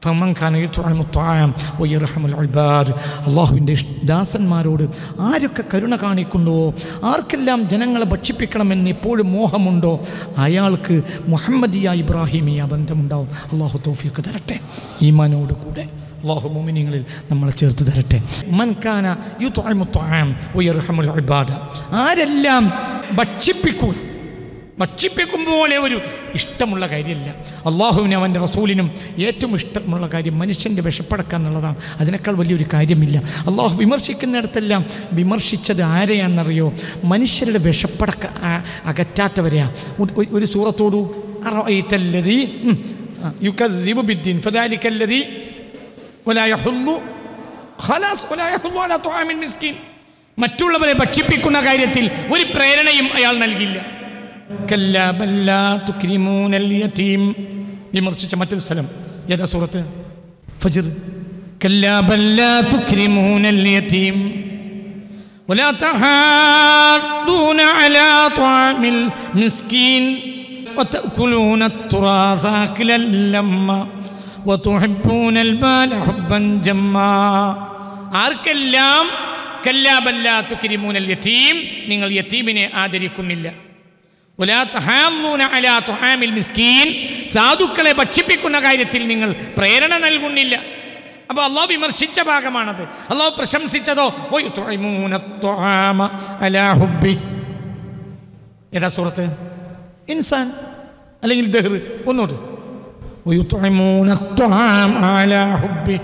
അള്ളാഹുവിൻ്റെ ദാസന്മാരോട് ആരൊക്കെ കരുണ കാണിക്കുന്നുവോ ആർക്കെല്ലാം ജനങ്ങളെ ഭക്ഷിപ്പിക്കണമെന്ന് എപ്പോഴും മോഹമുണ്ടോ അയാൾക്ക് മുഹമ്മദിയ ഇബ്രാഹിമിയ ബന്ധമുണ്ടാവും അള്ളാഹു തോഫിയൊക്കെ തരട്ടെ ഈമാനോട് കൂടെ അള്ളാഹു മോമിനിങ്ങളിൽ നമ്മളെ ചേർത്ത് തരട്ടെ മൻകാന യുത്വാം ഉയർഹമുൽ ഇബാദ ആരെല്ലാം ഭക്ഷിപ്പിക്കുക ഭക്ഷിപ്പിക്കും പോലെ ഒരു ഇഷ്ടമുള്ള കാര്യമില്ല അള്ളാഹുവിനും അവൻ്റെ റസൂലിനും ഏറ്റവും ഇഷ്ടമുള്ള കാര്യം മനുഷ്യൻ്റെ വിഷപ്പടക്കുക എന്നുള്ളതാണ് അതിനേക്കാൾ വലിയൊരു കാര്യമില്ല അള്ളാഹു വിമർശിക്കുന്നിടത്തെല്ലാം വിമർശിച്ചത് ആരെയാണെന്നറിയോ മനുഷ്യരുടെ വിഷപ്പടക്ക ആ- അകറ്റാത്തവരെയാ ഒരു- ഒരു- ഒരു സൂറത്തോടു അറഅയ്തല്ലദീ ഉം, ആ, യുകദ്ദിബു ബിദ്ദീൻ ഫദാലിക്കല്ലദീ ولا يحض خلاص ولا يحض على طعام المسكين മറ്റുള്ളവരെ ഭക്ഷിപ്പിക്കുന്ന കാര്യത്തിൽ ഒരു പ്രേരണയും അയാൾ നൽകില്ല കല്ലാ ബല്ലാ തുക്രിമൂനൽ യതീം വിമർശിച്ച മറ്റൊരു സ്ഥലം ഏതാ സൂറത്ത് ഫജ്ർ കല്ലാ ബല്ലാ തുക്രിമൂനൽ യതീം ولا تحاضون على طعام المسكين وتأكلون التراث أكلا لما وتحبون المال حبا جما ആർക്കെല്ലാം കല്ലാബല്ലാ തുക്രിമൂനൽ യതീം നിങ്ങൾ യതീമിനെ ആദരിക്കുന്നില്ല ولا تحاضون على طعام المسكين സാധുക്കളെ ഭക്ഷിപ്പിക്കുന്ന കാര്യത്തിൽ നിങ്ങൾ പ്രേരണ നൽകുന്നില്ല അപ്പോൾ അള്ളാഹു വിമർശിച്ച ഭാഗമാണത് അള്ളാഹു പ്രശംസിച്ചതോ وَيُطْعِمُونَ الطَّعَامَ عَلَى حُبِّهِ ഏതാ സൂറത്ത് ഇൻസാൻ അല്ലെങ്കിൽ ദഹ്ർ ഒന്നുകൂടി ويطعمون الطعام على حبه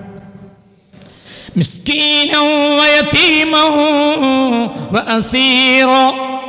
مسكينا ويتيما وأسيرا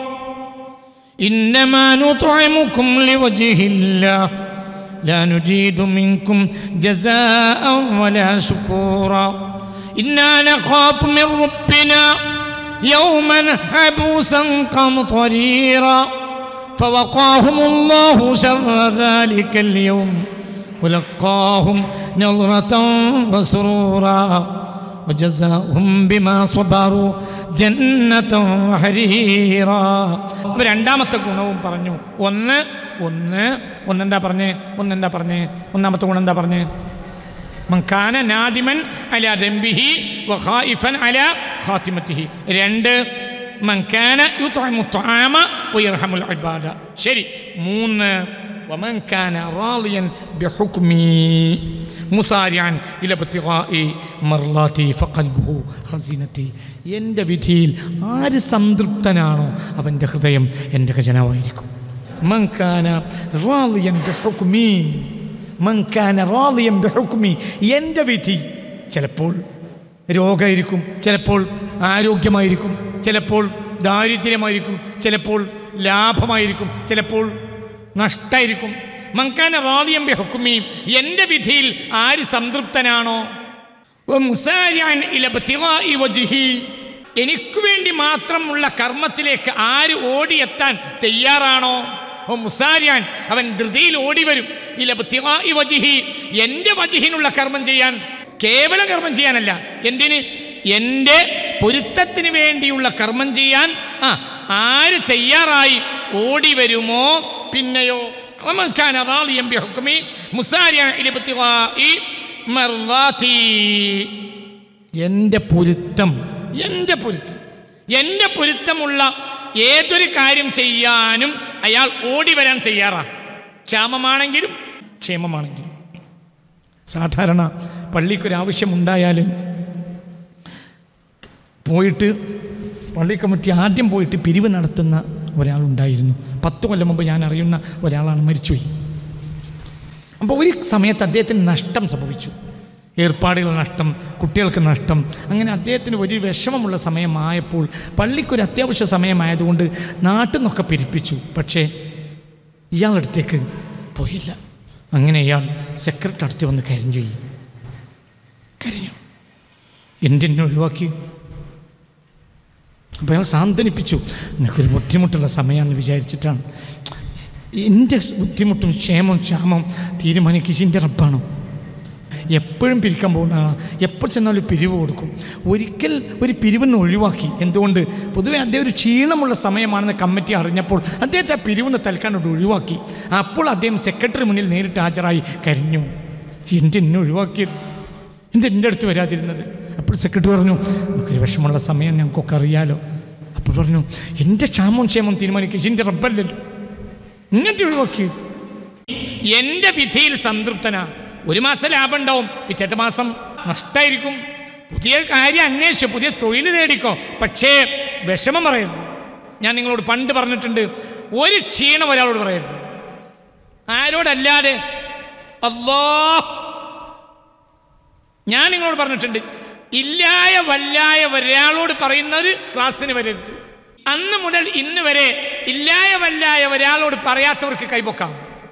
إنما نطعمكم لوجه الله لا نريد منكم جزاء ولا شكورا إنا نخاف من ربنا يوما عبوسا قمطريرا فوقاهم الله شر ذلك اليوم ولقاهم نظرة وسرورا وجزاهم بما صبروا جنة وحريرا അപ്പൊ രണ്ടാമത്തെ ഗുണവും പറഞ്ഞു ഒന്ന് ഒന്ന് ഒന്നെന്താ പറഞ്ഞേ ഒന്നെന്താ പറഞ്ഞേ ഒന്നാമത്തെ ഗുണം എന്താ പറഞ്ഞേ മൻകാന നാദിമൻ അല ദംബിഹി വഖായിഫൻ അല ഖാത്തിമത്തിഹി രണ്ട് മൻകാന യുത്അമു ത്വആമ വയർഹമുൽ ഇബാദ ശരി മൂന്ന് ومن كان راضيا بحكمي مسارعا إلى ابتغاء مرضاتي فقلبه خزينتي എൻ്റെ വിധിയിൽ ആര് സംതൃപ്തനാണോ അവൻ്റെ ഹൃദയം എൻ്റെ ഖജനാവായിരിക്കും മൻകാന റാളിയൻ ബിഹുക്മി മൻകാന റാളിയൻ ബിഹുക്മി എൻ്റെ വിധി ചിലപ്പോൾ രോഗമായിരിക്കും ചിലപ്പോൾ ആരോഗ്യമായിരിക്കും ചിലപ്പോൾ ദാരിദ്ര്യമായിരിക്കും ചിലപ്പോൾ ലാഭമായിരിക്കും ചിലപ്പോൾ നഷ്ടമായിരിക്കും മൻകാന റാളിയൻ ബിഹുക്മി എൻ്റെ വിധിയിൽ ആര് സംതൃപ്തനാണോ വമുസാരിഅൻ ഇല ഇബ്തിഗാഇ വജ്ഹി എനിക്ക് വേണ്ടി മാത്രമുള്ള കർമ്മത്തിലേക്ക് ആര് ഓടിയെത്താൻ തയ്യാറാണോ ഓ മുസാരിയാൻ അവൻ ധൃതിയിൽ ഓടി വരും ഇല ഇബ്തിഗാഇ വജ്ഹി എൻ്റെ വജിഹിനുള്ള കർമ്മം ചെയ്യാൻ കേവലം കർമ്മം ചെയ്യാനല്ല എന്തിന് എൻ്റെ പൊരുത്തത്തിന് വേണ്ടിയുള്ള കർമ്മം ചെയ്യാൻ ആ ആര് തയ്യാറായി ഓടി വരുമോ പിന്നെയോ ومن كان راضيا بحكمي مسارعا الى ابتغاء مرضاتي എൻ്റെ പൊരുത്തം എൻ്റെ പൊരുത്തം എൻ്റെ പൊരുത്തമുള്ള ഏതൊരു കാര്യം ചെയ്യാനും അയാൾ ഓടി വരാൻ തയ്യാറാണ് ക്ഷാമമാണെങ്കിലും ക്ഷേമമാണെങ്കിലും സാധാരണ പള്ളിക്കൊരാവശ്യമുണ്ടായാൽ പോയിട്ട് പള്ളി കമ്മിറ്റി ആദ്യം പോയിട്ട് പിരിവ് നടത്തുന്ന ഒരാളുണ്ടായിരുന്നു പത്ത് കൊല്ലം മുമ്പ് ഞാൻ അറിയുന്ന ഒരാളാണ് മരിച്ചുപോയി അപ്പോൾ ഒരു സമയത്ത് അദ്ദേഹത്തിന് നഷ്ടം സംഭവിച്ചു ഏർപ്പാടുകൾ നഷ്ടം കുട്ടികൾക്ക് നഷ്ടം അങ്ങനെ അദ്ദേഹത്തിന് ഒരു വിഷമമുള്ള സമയമായപ്പോൾ പള്ളിക്കൊരു അത്യാവശ്യ സമയമായതുകൊണ്ട് നാട്ടിൽ നിന്നൊക്കെ പിരിപ്പിച്ചു പക്ഷേ ഇയാളടുത്തേക്ക് പോയില്ല അങ്ങനെ ഇയാൾ സെക്രട്ടറി അടുത്ത് വന്ന് കരിഞ്ഞു പോയി കരിഞ്ഞു എന്തിനെ ഒഴിവാക്കി അപ്പോൾ അയാൾ സാന്ത്വനിപ്പിച്ചു നിനക്കൊരു ബുദ്ധിമുട്ടുള്ള സമയമാണെന്ന് വിചാരിച്ചിട്ടാണ് എൻ്റെ ബുദ്ധിമുട്ടും ക്ഷേമം ക്ഷാമം തീരുമാനിക്കിച്ചിൻ്റെ റബ്ബാണോ എപ്പോഴും പിരിക്കാൻ പോകുന്ന എപ്പോൾ ചെന്നാലും പിരിവ് കൊടുക്കും ഒരിക്കൽ ഒരു പിരിവിന് ഒഴിവാക്കി എന്തുകൊണ്ട് പൊതുവെ അദ്ദേഹം ഒരു ക്ഷീണമുള്ള സമയമാണെന്ന് കമ്മിറ്റി അറിഞ്ഞപ്പോൾ അദ്ദേഹത്തെ ആ പിരിവിന് തൽക്കാനോട് ഒഴിവാക്കി അപ്പോൾ അദ്ദേഹം സെക്രട്ടറി മുന്നിൽ നേരിട്ട് ഹാജരായി കരിഞ്ഞു എൻ്റെ എന്നെ ഒഴിവാക്കിയത് എൻ്റെ എൻ്റെ അടുത്ത് വരാതിരുന്നത് അപ്പോൾ സെക്രട്ടറി പറഞ്ഞു നമുക്കൊരു വിഷമമുള്ള സമയം ഞങ്ങൾക്കൊക്കെ അറിയാലോ അപ്പോൾ പറഞ്ഞു എൻ്റെ ക്ഷാമവും ക്ഷേമം തീരുമാനിക്കുക എൻ്റെ റബ്ബല്ലല്ലോ ഇങ്ങനത്തെ ഒഴിവാക്കി എൻ്റെ വിധിയിൽ സംതൃപ്തനാ ഒരു മാസം ലാഭം ഉണ്ടാവും പിറ്റത്തെ മാസം നഷ്ടമായിരിക്കും പുതിയ കാര്യം അന്വേഷിച്ചു പുതിയ തൊഴിൽ നേടിക്കോ പക്ഷേ വിഷമം പറയരുത് ഞാൻ നിങ്ങളോട് പണ്ട് പറഞ്ഞിട്ടുണ്ട് ഒരു ക്ഷീണം ഒരാളോട് പറയരുത് ആരോടല്ലാതെ അല്ലോ ഞാൻ നിങ്ങളോട് പറഞ്ഞിട്ടുണ്ട് ഇല്ലായ വല്ലായ ഒരാളോട് പറയുന്നത് ക്ലാസ്സിന് വരരുത് അന്ന് മുതൽ ഇന്ന് വരെ ഇല്ലായ വല്ലായ ഒരാളോട് പറയാത്തവർക്ക് കൈപൊക്കാം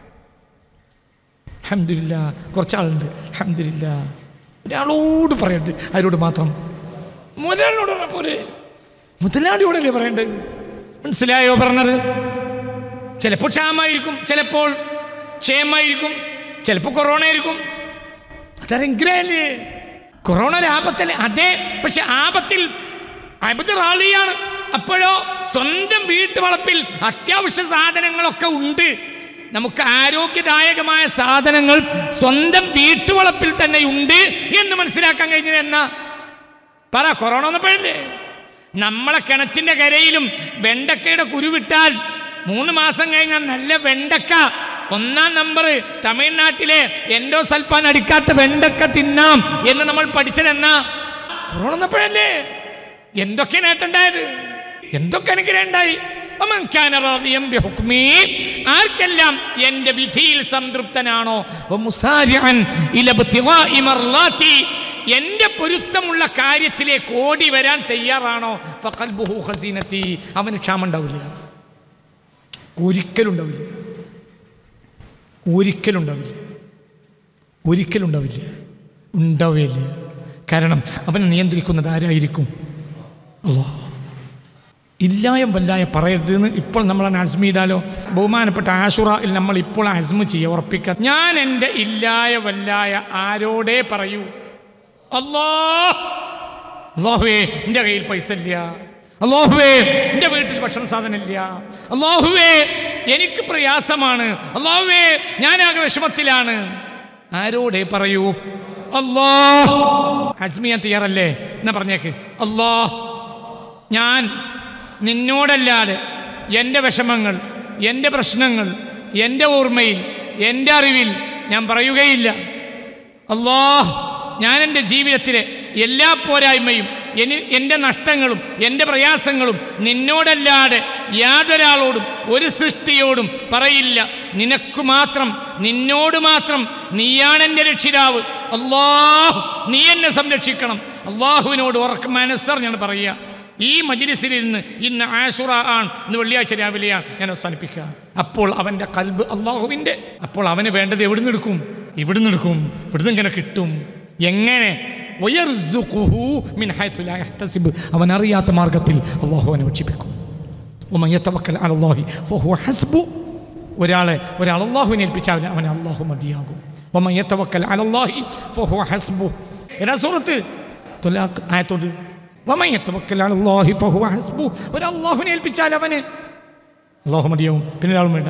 അഹമ്മദില്ല കുറച്ചാളുണ്ട് അഹമ്മദില്ല ഒരാളോട് പറയരുത് ആരോട് മാത്രം മുതലാളിയോട് പറഞ്ഞ പോരെ മുതലാളിയോടല്ലേ പറയണ്ടത് മനസ്സിലായോ പറഞ്ഞത് ചിലപ്പോൾ ക്ഷാമായിരിക്കും ചിലപ്പോൾ ക്ഷേമായിരിക്കും ചിലപ്പോൾ കൊറോണ ആയിരിക്കും അതറിയല്ലേ കൊറോണ ഒരു ആപത്തല്ലേ അതെ പക്ഷെ ആപത്തിൽ അബദ്ധ റാളിയാണ് അപ്പോഴോ സ്വന്തം വീട്ടുവളപ്പിൽ അത്യാവശ്യ സാധനങ്ങളൊക്കെ ഉണ്ട് നമുക്ക് ആരോഗ്യദായകമായ സാധനങ്ങൾ സ്വന്തം വീട്ടുവളപ്പിൽ തന്നെ ഉണ്ട് എന്ന് മനസ്സിലാക്കാൻ കഴിഞ്ഞത് എന്നാ പറ കൊറോണ വന്നപ്പോഴല്ലേ നമ്മളെ കിണറ്റിന്റെ കരയിലും വെണ്ടക്കയുടെ കുരുവിട്ടാൽ മൂന്ന് മാസം കഴിഞ്ഞാൽ നല്ല വെണ്ടക്ക ഒന്നാം നമ്പർ തമിഴ്നാട്ടിലെ എൻഡോ സൽഫാൻ അടിക്കാത്ത വെണ്ടക്ക തിന്നാം എന്ന് നമ്മൾ പഠിച്ചതെന്നാ കൊറോണ വന്നപ്പോഴല്ലേ എന്തൊക്കെ നേട്ടമുണ്ടായത് എന്തൊക്കെ അനുഗ്രഹം ഉണ്ടായി വമൻ കാന റാദിയം ബിഹുക്മി, ആർക്കെല്ലാം എൻ്റെ വിധിയിൽ സംതൃപ്തനാണോ വമുസാരിഅൻ ഇല ഇബ്തിഗാഇ മർളാത്തി, എൻ്റെ പൊരുത്തമുള്ള കാര്യത്തിലേക്ക് ഓടി വരാൻ തയ്യാറാണോ ഫഖൽബുഹു ഖസീനത്തി അവന് ക്ഷാമം ഉണ്ടാവില്ല ഒരിക്കലും ഉണ്ടാവില്ല ഒരിക്കലും ഉണ്ടാവില്ല ഒരിക്കലും ഉണ്ടാവില്ല ഉണ്ടാവുകയില്ല കാരണം അവനെ നിയന്ത്രിക്കുന്നത് ആരായിരിക്കും അള്ളാഹ് ഇല്ലായം വല്ലായ പറയരുതെന്ന് ഇപ്പോൾ നമ്മൾ അസ്മ ചെയ്താലോ ബഹുമാനപ്പെട്ട ആഷുറയിൽ നമ്മൾ ഇപ്പോൾ അസ്മ ചെയ്യുക ഉറപ്പിക്കുക ഞാൻ എൻ്റെ ഇല്ലായ വല്ലായ ആരോടേ പറയൂ അല്ലാ അള്ളാഹുവേ എൻ്റെ കയ്യിൽ പൈസ ഇല്ല അള്ളാഹുവേ എൻ്റെ വീട്ടിൽ ഭക്ഷണ സാധനം ഇല്ല അള്ളാഹുവേ എനിക്ക് പ്രയാസമാണ് അള്ളാഹുവേ ഞാനാകെ വിഷമത്തിലാണ് ആരോടേ പറയൂ അല്ലാ അസ്മി ഞാൻ തയ്യാറല്ലേ എന്നാ പറഞ്ഞേക്ക് അല്ലാ ഞാൻ നിന്നോടല്ലാതെ എൻ്റെ വിഷമങ്ങൾ എൻ്റെ പ്രശ്നങ്ങൾ എൻ്റെ ഓർമ്മയിൽ എൻ്റെ അറിവിൽ ഞാൻ പറയുകയില്ല അല്ലാ ഞാൻ എൻ്റെ ജീവിതത്തിലെ എല്ലാ പോരായ്മയും എനി എൻ്റെ നഷ്ടങ്ങളും എൻ്റെ പ്രയാസങ്ങളും നിന്നോടല്ലാതെ യാതൊരാളോടും ഒരു സൃഷ്ടിയോടും പറയില്ല നിനക്ക് മാത്രം നിന്നോട് മാത്രം നീയാണെൻ്റെ രക്ഷിതാവ് അള്ളാഹ് നീ എന്നെ സംരക്ഷിക്കണം അള്ളാഹുവിനോട് ഉറക്കം മനസ്സറിഞ്ഞാണ് പറയുക ഈ മജിലിസിലിരുന്ന് ഇന്ന് ആഷുറ ആണ് ഇന്ന് വെള്ളിയാഴ്ച രാവിലെയാണ് ഞാൻ അവസാനിപ്പിക്കുക അപ്പോൾ അവൻ്റെ കൽബ് അള്ളാഹുവിൻ്റെ അപ്പോൾ അവന് വേണ്ടത് എവിടുന്ന് എടുക്കും ഇവിടുന്ന് എടുക്കും ഇവിടുന്ന് ഇങ്ങനെ കിട്ടും എങ്ങനെ വയർസുഖുഹു മിൻ ഹൈത്തു ലാ യഹ്തസിബ്. അവൻ അറിയാത്ത മാർഗത്തിൽ അള്ളാഹു അവനെ ഭക്ഷിപ്പിക്കും ومن يتوكل على الله فهو حسبه ഒരാളെ ഒരാൾ അള്ളാഹുവിനെ ഏൽപ്പിച്ചാൽ അവൻ അള്ളാഹു മതിയാകും ومن يتوكل على الله فهو حسبه ഏതാ സൂറത്ത് തുലാഖ് ആയത്തോട് ومن يتوكل على الله فهو حسبه ഒരു അള്ളാഹുവിനെ ഏൽപ്പിച്ചാൽ അവന് അള്ളാഹു മതിയാവും പിന്നെ ഒരാളും വേണ്ട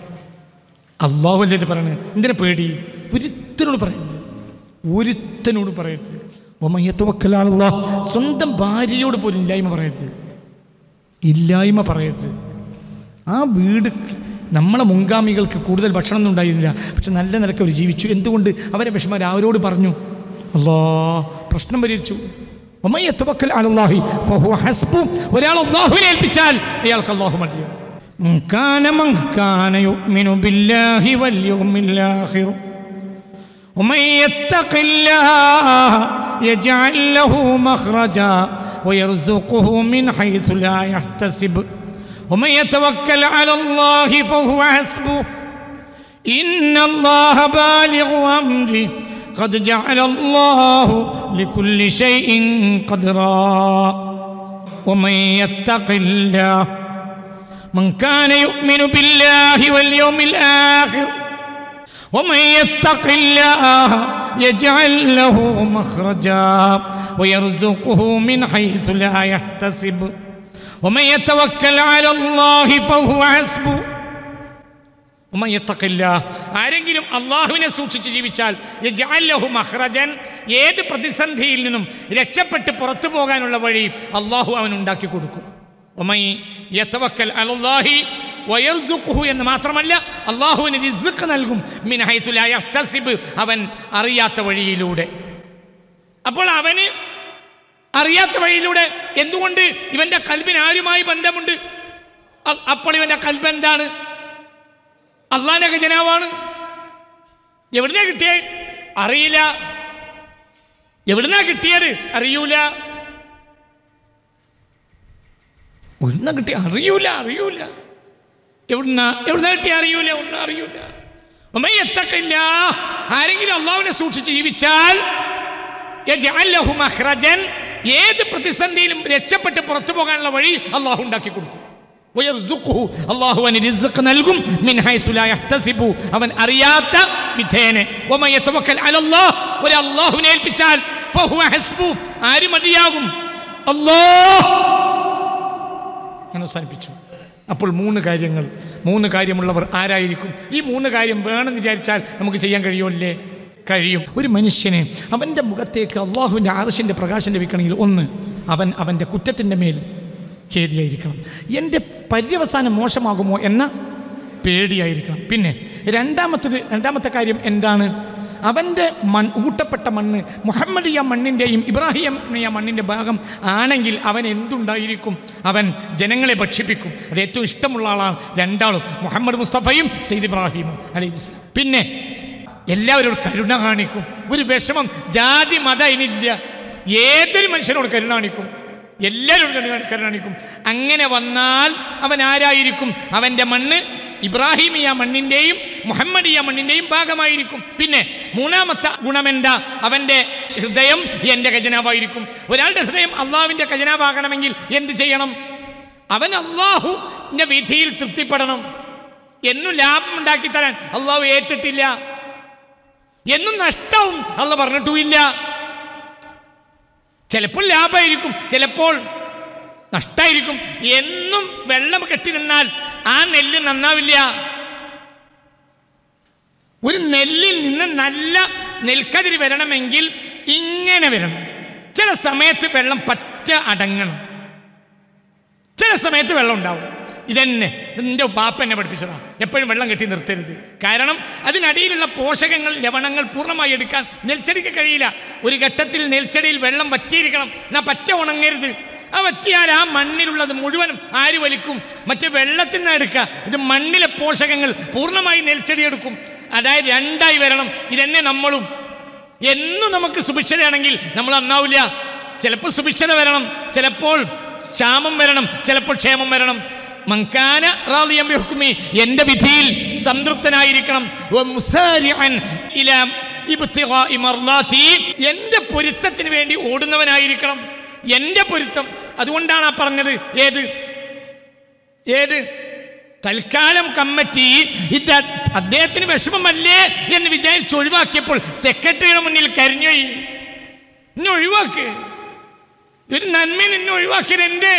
അള്ളാഹു അല്ലേ ഇത് പറയണത് എന്തിനാ പേടി ഒരുത്തനോട് പറയരുത് ഒരുത്തനോട് പറയരുത് ومن يتوكل على الله സ്വന്തം ഭാര്യയോട് പോലും ഇല്ലായ്മ പറയരുത് ഇല്ലായ്മ പറയരുത് ആ വീട് നമ്മളെ മുൻഗാമികൾക്ക് കൂടുതൽ ഭക്ഷണമൊന്നും ഉണ്ടായിരുന്നില്ല പക്ഷെ നല്ല നിലക്ക് അവർ ജീവിച്ചു എന്തുകൊണ്ട് അവരെ വിഷമം അവരോട് പറഞ്ഞു അല്ലാ പ്രശ്നം പരിഹരിച്ചു ومن يتوكل على الله فهو حسبه ഒരാൾ അള്ളാഹുവിനെ ഏൽപ്പിച്ചാൽ അയാൾക്ക് അള്ളാഹു മതിയോ من كان من كان يؤمن بالله واليوم الآخر ومن يتق الله يجعل له مخرجا ويرزقه من حيث لا يحتسب ومن يتوكل على الله فهو حسبه إن الله بالغ أمره قد جعل الله لكل شيء قدرا ومن يتق الله من كان يؤمن بالله واليوم الآخر ومن يتق الله يجعل له مخرجا ويرزقه من حيث لا يحتسب ومن يتوكل على الله فهو حسبه ഉമ്മൻ യത്തഖില്ല. ആരെങ്കിലും അള്ളാഹുവിനെ സൂക്ഷിച്ച് ജീവിച്ചാൽ യജ്അൽ ലഹു മഖ്റജൻ ഏത് പ്രതിസന്ധിയിൽ നിന്നും രക്ഷപ്പെട്ട് പുറത്തു പോകാനുള്ള വഴി അള്ളാഹു അവൻ ഉണ്ടാക്കി കൊടുക്കും ഉമ്മൻ യതവക്കൽ അലല്ലാഹി വയർസുഖുഹു എന്ന് മാത്രമല്ല അള്ളാഹുവിന് റിസ്ഖ് നൽകും മിൻ ഹൈത്തു ലാ യഹ്തസിബ് അവൻ അറിയാത്ത വഴിയിലൂടെ അപ്പോൾ അവന് അറിയാത്ത വഴിയിലൂടെ എന്തുകൊണ്ട് ഇവന്റെ കൽബിന് ആരുമായി ബന്ധമുണ്ട് അ- അപ്പോൾ ഇവന്റെ കൽബ് എന്താണ് അള്ളാന്റെ ഖജനാവാണ് എവിടുന്നാ കിട്ടിയേ അറിയില്ല എവിടുന്നാ കിട്ടിയത് അറിയൂല എവിടുന്ന കിട്ടിയ അറിയൂല അറിയൂല എവിടുന്ന എവിടുന്ന കിട്ടിയ അറിയൂല ഒന്നും അറിയൂല ഉമ്മയത്തക്കില്ല ആരെങ്കിലും അള്ളാഹുവിനെ സൂക്ഷിച്ച് ജീവിച്ചാൽ യജ്അൽ ലഹു മഖ്റജൻ ഏത് പ്രതിസന്ധിയിലും രക്ഷപ്പെട്ട് പുറത്തു പോകാനുള്ള വഴി അള്ളാഹു ഉണ്ടാക്കി കൊടുക്കും വയർസുഖുഹു. അള്ളാഹു അവന് റിസ്ഖ് നൽകും മിൻ ഹൈസു ലാ യഹ്തസിബു. അവൻ അറിയാത്ത വിധേനെ വമൻ യതവക്കൽ അലല്ലാഹ് ഒരു അള്ളാഹുവിനെ ഏൽപ്പിച്ചാൽ ഫഹുവ ഹസ്ബു ആര് മതിയാകും അല്ലാഹ് ഞാൻ അവസാനിപ്പിച്ചു അപ്പോൾ മൂന്ന് കാര്യങ്ങൾ മൂന്ന് കാര്യമുള്ളവർ ആരായിരിക്കും ഈ മൂന്ന് കാര്യം വേണമെന്ന് വിചാരിച്ചാൽ നമുക്ക് ചെയ്യാൻ കഴിയുമല്ലേ കഴിയും ഒരു മനുഷ്യന് അവൻ്റെ മുഖത്തേക്ക് അള്ളാഹുവിൻ്റെ ആർഷിൻ്റെ പ്രകാശം ലഭിക്കണമെങ്കിൽ ഒന്ന് അവൻ അവൻ്റെ കുറ്റത്തിൻ്റെ മേൽ ഖേദിയായിരിക്കണം എൻ്റെ പര്യവസാനം മോശമാകുമോ എന്ന പേടിയായിരിക്കണം പിന്നെ രണ്ടാമത്തത് രണ്ടാമത്തെ കാര്യം എന്താണ് അവൻ്റെ മൺ ഊട്ടപ്പെട്ട മണ്ണ് മുഹമ്മദിയ മണ്ണിൻ്റെയും ഇബ്രാഹിമിയ മണ്ണിൻ്റെ ഭാഗം ആണെങ്കിൽ അവൻ എന്തുണ്ടായിരിക്കും അവൻ ജനങ്ങളെ ഭക്ഷിപ്പിക്കും അത് ഏറ്റവും ഇഷ്ടമുള്ള ആളാണ് രണ്ടാളും മുഹമ്മദ് മുസ്തഫയും സെയ്ദ് ഇബ്രാഹിമും അലൈഹി വസല്ലം. പിന്നെ എല്ലാവരോടും കരുണ കാണിക്കും ഒരു വിഷമം ജാതി മത ഇനില്ല ഏതൊരു മനുഷ്യനോട് കരുണ കാണിക്കും എല്ലാവരോടും കരുണ കരുണ കാണിക്കും അങ്ങനെ വന്നാൽ അവൻ ആരായിരിക്കും അവൻ്റെ മണ്ണ് ഇബ്രാഹിമിയ മണ്ണിൻ്റെയും മുഹമ്മദിയ മണ്ണിൻ്റെയും ഭാഗമായിരിക്കും പിന്നെ മൂന്നാമത്തെ ഗുണമെന്താ അവൻ്റെ ഹൃദയം എൻ്റെ ഖജനാവായിരിക്കും ഒരാളുടെ ഹൃദയം അള്ളാഹുവിൻ്റെ ഖജനാവാകണമെങ്കിൽ എന്ത് ചെയ്യണം അവൻ അള്ളാഹുവിൻ്റെ വിധിയിൽ തൃപ്തിപ്പെടണം എന്നും ലാഭം ഉണ്ടാക്കി തരാൻ അള്ളാഹു ഏറ്റിട്ടില്ല എന്നും നഷ്ടവും അല്ല പറഞ്ഞിട്ടുമില്ല ചിലപ്പോൾ ലാഭമായിരിക്കും ചിലപ്പോൾ നഷ്ടമായിരിക്കും എന്നും വെള്ളം കെട്ടി നിന്നാൽ ആ നെല്ല് നന്നാവില്ല ഒരു നെല്ലിൽ നിന്ന് നല്ല നെൽക്കതിരി വരണമെങ്കിൽ ഇങ്ങനെ വരണം ചില സമയത്ത് വെള്ളം പറ്റ അടങ്ങണം ചില സമയത്ത് വെള്ളം ഉണ്ടാവും ഇതന്നെ എൻ്റെ പാപ്പ എന്നെ പഠിപ്പിച്ചതാണ് എപ്പോഴും വെള്ളം കെട്ടി നിർത്തരുത് കാരണം അതിനടിയിലുള്ള പോഷകങ്ങൾ ലവണങ്ങൾ പൂർണ്ണമായി എടുക്കാൻ നെൽച്ചെടിക്ക് കഴിയില്ല ഒരു ഘട്ടത്തിൽ നെൽച്ചെടിയിൽ വെള്ളം വറ്റിയിരിക്കണം എന്നാ പറ്റ ഉണങ്ങരുത് ആ വറ്റിയാൽ ആ മണ്ണിലുള്ളത് മുഴുവനും ആര് വലിക്കും മറ്റേ വെള്ളത്തിൽ നിന്ന് എടുക്കുക ഇത് മണ്ണിലെ പോഷകങ്ങൾ പൂർണ്ണമായി നെൽച്ചെടി എടുക്കും അതായത് രണ്ടായി വരണം ഇതന്നെ നമ്മളും എന്നും നമുക്ക് സുഭിക്ഷതയാണെങ്കിൽ നമ്മൾ നന്നാവില്ല ചിലപ്പോൾ സുഭിക്ഷത വരണം ചിലപ്പോൾ ക്ഷാമം വരണം ചിലപ്പോൾ ക്ഷേമം വരണം മങ്കാന റാളിയം ബിഹുക്മി എൻ്റെ വിധിയിൽ സംതൃപ്തനായിരിക്കണം വ മുസാരിഅൻ ഇലാ ഇബ്തിഗാഇ മർളാതി എൻ്റെ പൊരുത്തത്തിന് വേണ്ടി ഓടുന്നവനായിരിക്കണം എൻ്റെ പൊരുത്തം അതുകൊണ്ടാണ് ആ പറഞ്ഞത് ഏത് ഏത് തൽക്കാലം കമ്മിറ്റി ഇത് അദ്ദേഹത്തിന് വിഷമമല്ലേ എന്ന് വിചാരിച്ച് ഒഴിവാക്കിയപ്പോൾ സെക്രട്ടറിയുടെ മുന്നിൽ കരഞ്ഞോയി ഇന്നെ ഒഴിവാക്ക് ഒരു നന്മ നിന്നെ ഒഴിവാക്കിയത് എൻ്റെ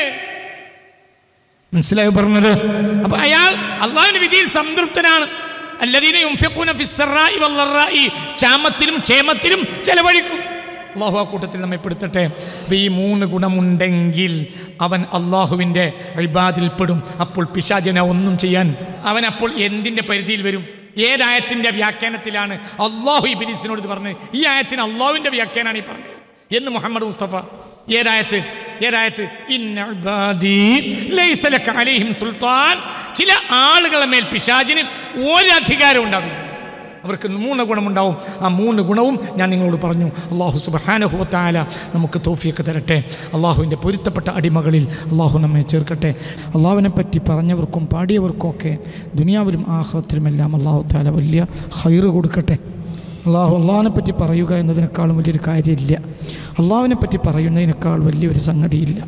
മനസ്സിലായി പറഞ്ഞത് അപ്പൊ അയാൾ അള്ളാഹുവിന്റെ വിധിയിൽ സംതൃപ്തനാണ് അല്ലദീന യുംഫിഖൂന ഫിസ്സറാഇ വല്ലറാഇ ക്ഷാമത്തിലും ക്ഷേമത്തിലും ചെലവഴിക്കും അള്ളാഹു ആ കൂട്ടത്തിൽ നമ്മെ പെടുത്തട്ടെ അപ്പൊ ഈ മൂന്ന് ഗുണമുണ്ടെങ്കിൽ അവൻ അള്ളാഹുവിൻ്റെ ഇബാദിൽപ്പെടും അപ്പോൾ പിശാചന ഒന്നും ചെയ്യാൻ അവൻ അപ്പോൾ എന്തിൻ്റെ പരിധിയിൽ വരും ഏതായത്തിൻ്റെ വ്യാഖ്യാനത്തിലാണ് അള്ളാഹു ഇബിലിസിനോട് ഇത് പറഞ്ഞത് ഈ ആയത്തിന് അള്ളാഹുവിൻ്റെ വ്യാഖ്യാനാണ് ഈ പറഞ്ഞത് എന്ന് മുഹമ്മദ് മുസ്തഫ ഏതായത്ത് ഏതായത്ത് ഇന്ന ഇബാദി ലൈസ ലക അലൈഹിം സുൽത്താൻ ചില ആളുകളെ മേൽ പിശാചിന് ഒരു അധികാരം ഉണ്ടാവില്ല അവർക്ക് മൂന്ന് ഗുണമുണ്ടാവും ആ മൂന്ന് ഗുണവും ഞാൻ നിങ്ങളോട് പറഞ്ഞു അള്ളാഹു സുബഹാനഹുവത്തായ നമുക്ക് തോഫിയൊക്കെ തരട്ടെ അള്ളാഹുവിൻ്റെ പൊരുത്തപ്പെട്ട അടിമകളിൽ അള്ളാഹു നമ്മെ ചേർക്കട്ടെ അള്ളാഹുവിനെ പറ്റി പറഞ്ഞവർക്കും പാടിയവർക്കും ഒക്കെ ദുനിയാവിലും ആഹ്റത്തിലുമെല്ലാം അള്ളാഹു താല വലിയ ഹൈറ് കൊടുക്കട്ടെ അള്ളാഹു അള്ളാഹിനെ പറ്റി പറയുക എന്നതിനേക്കാളും വലിയൊരു കാര്യമില്ല അള്ളാഹുവിനെ പറ്റി പറയുന്നതിനേക്കാൾ വലിയൊരു സംഗതിയില്ല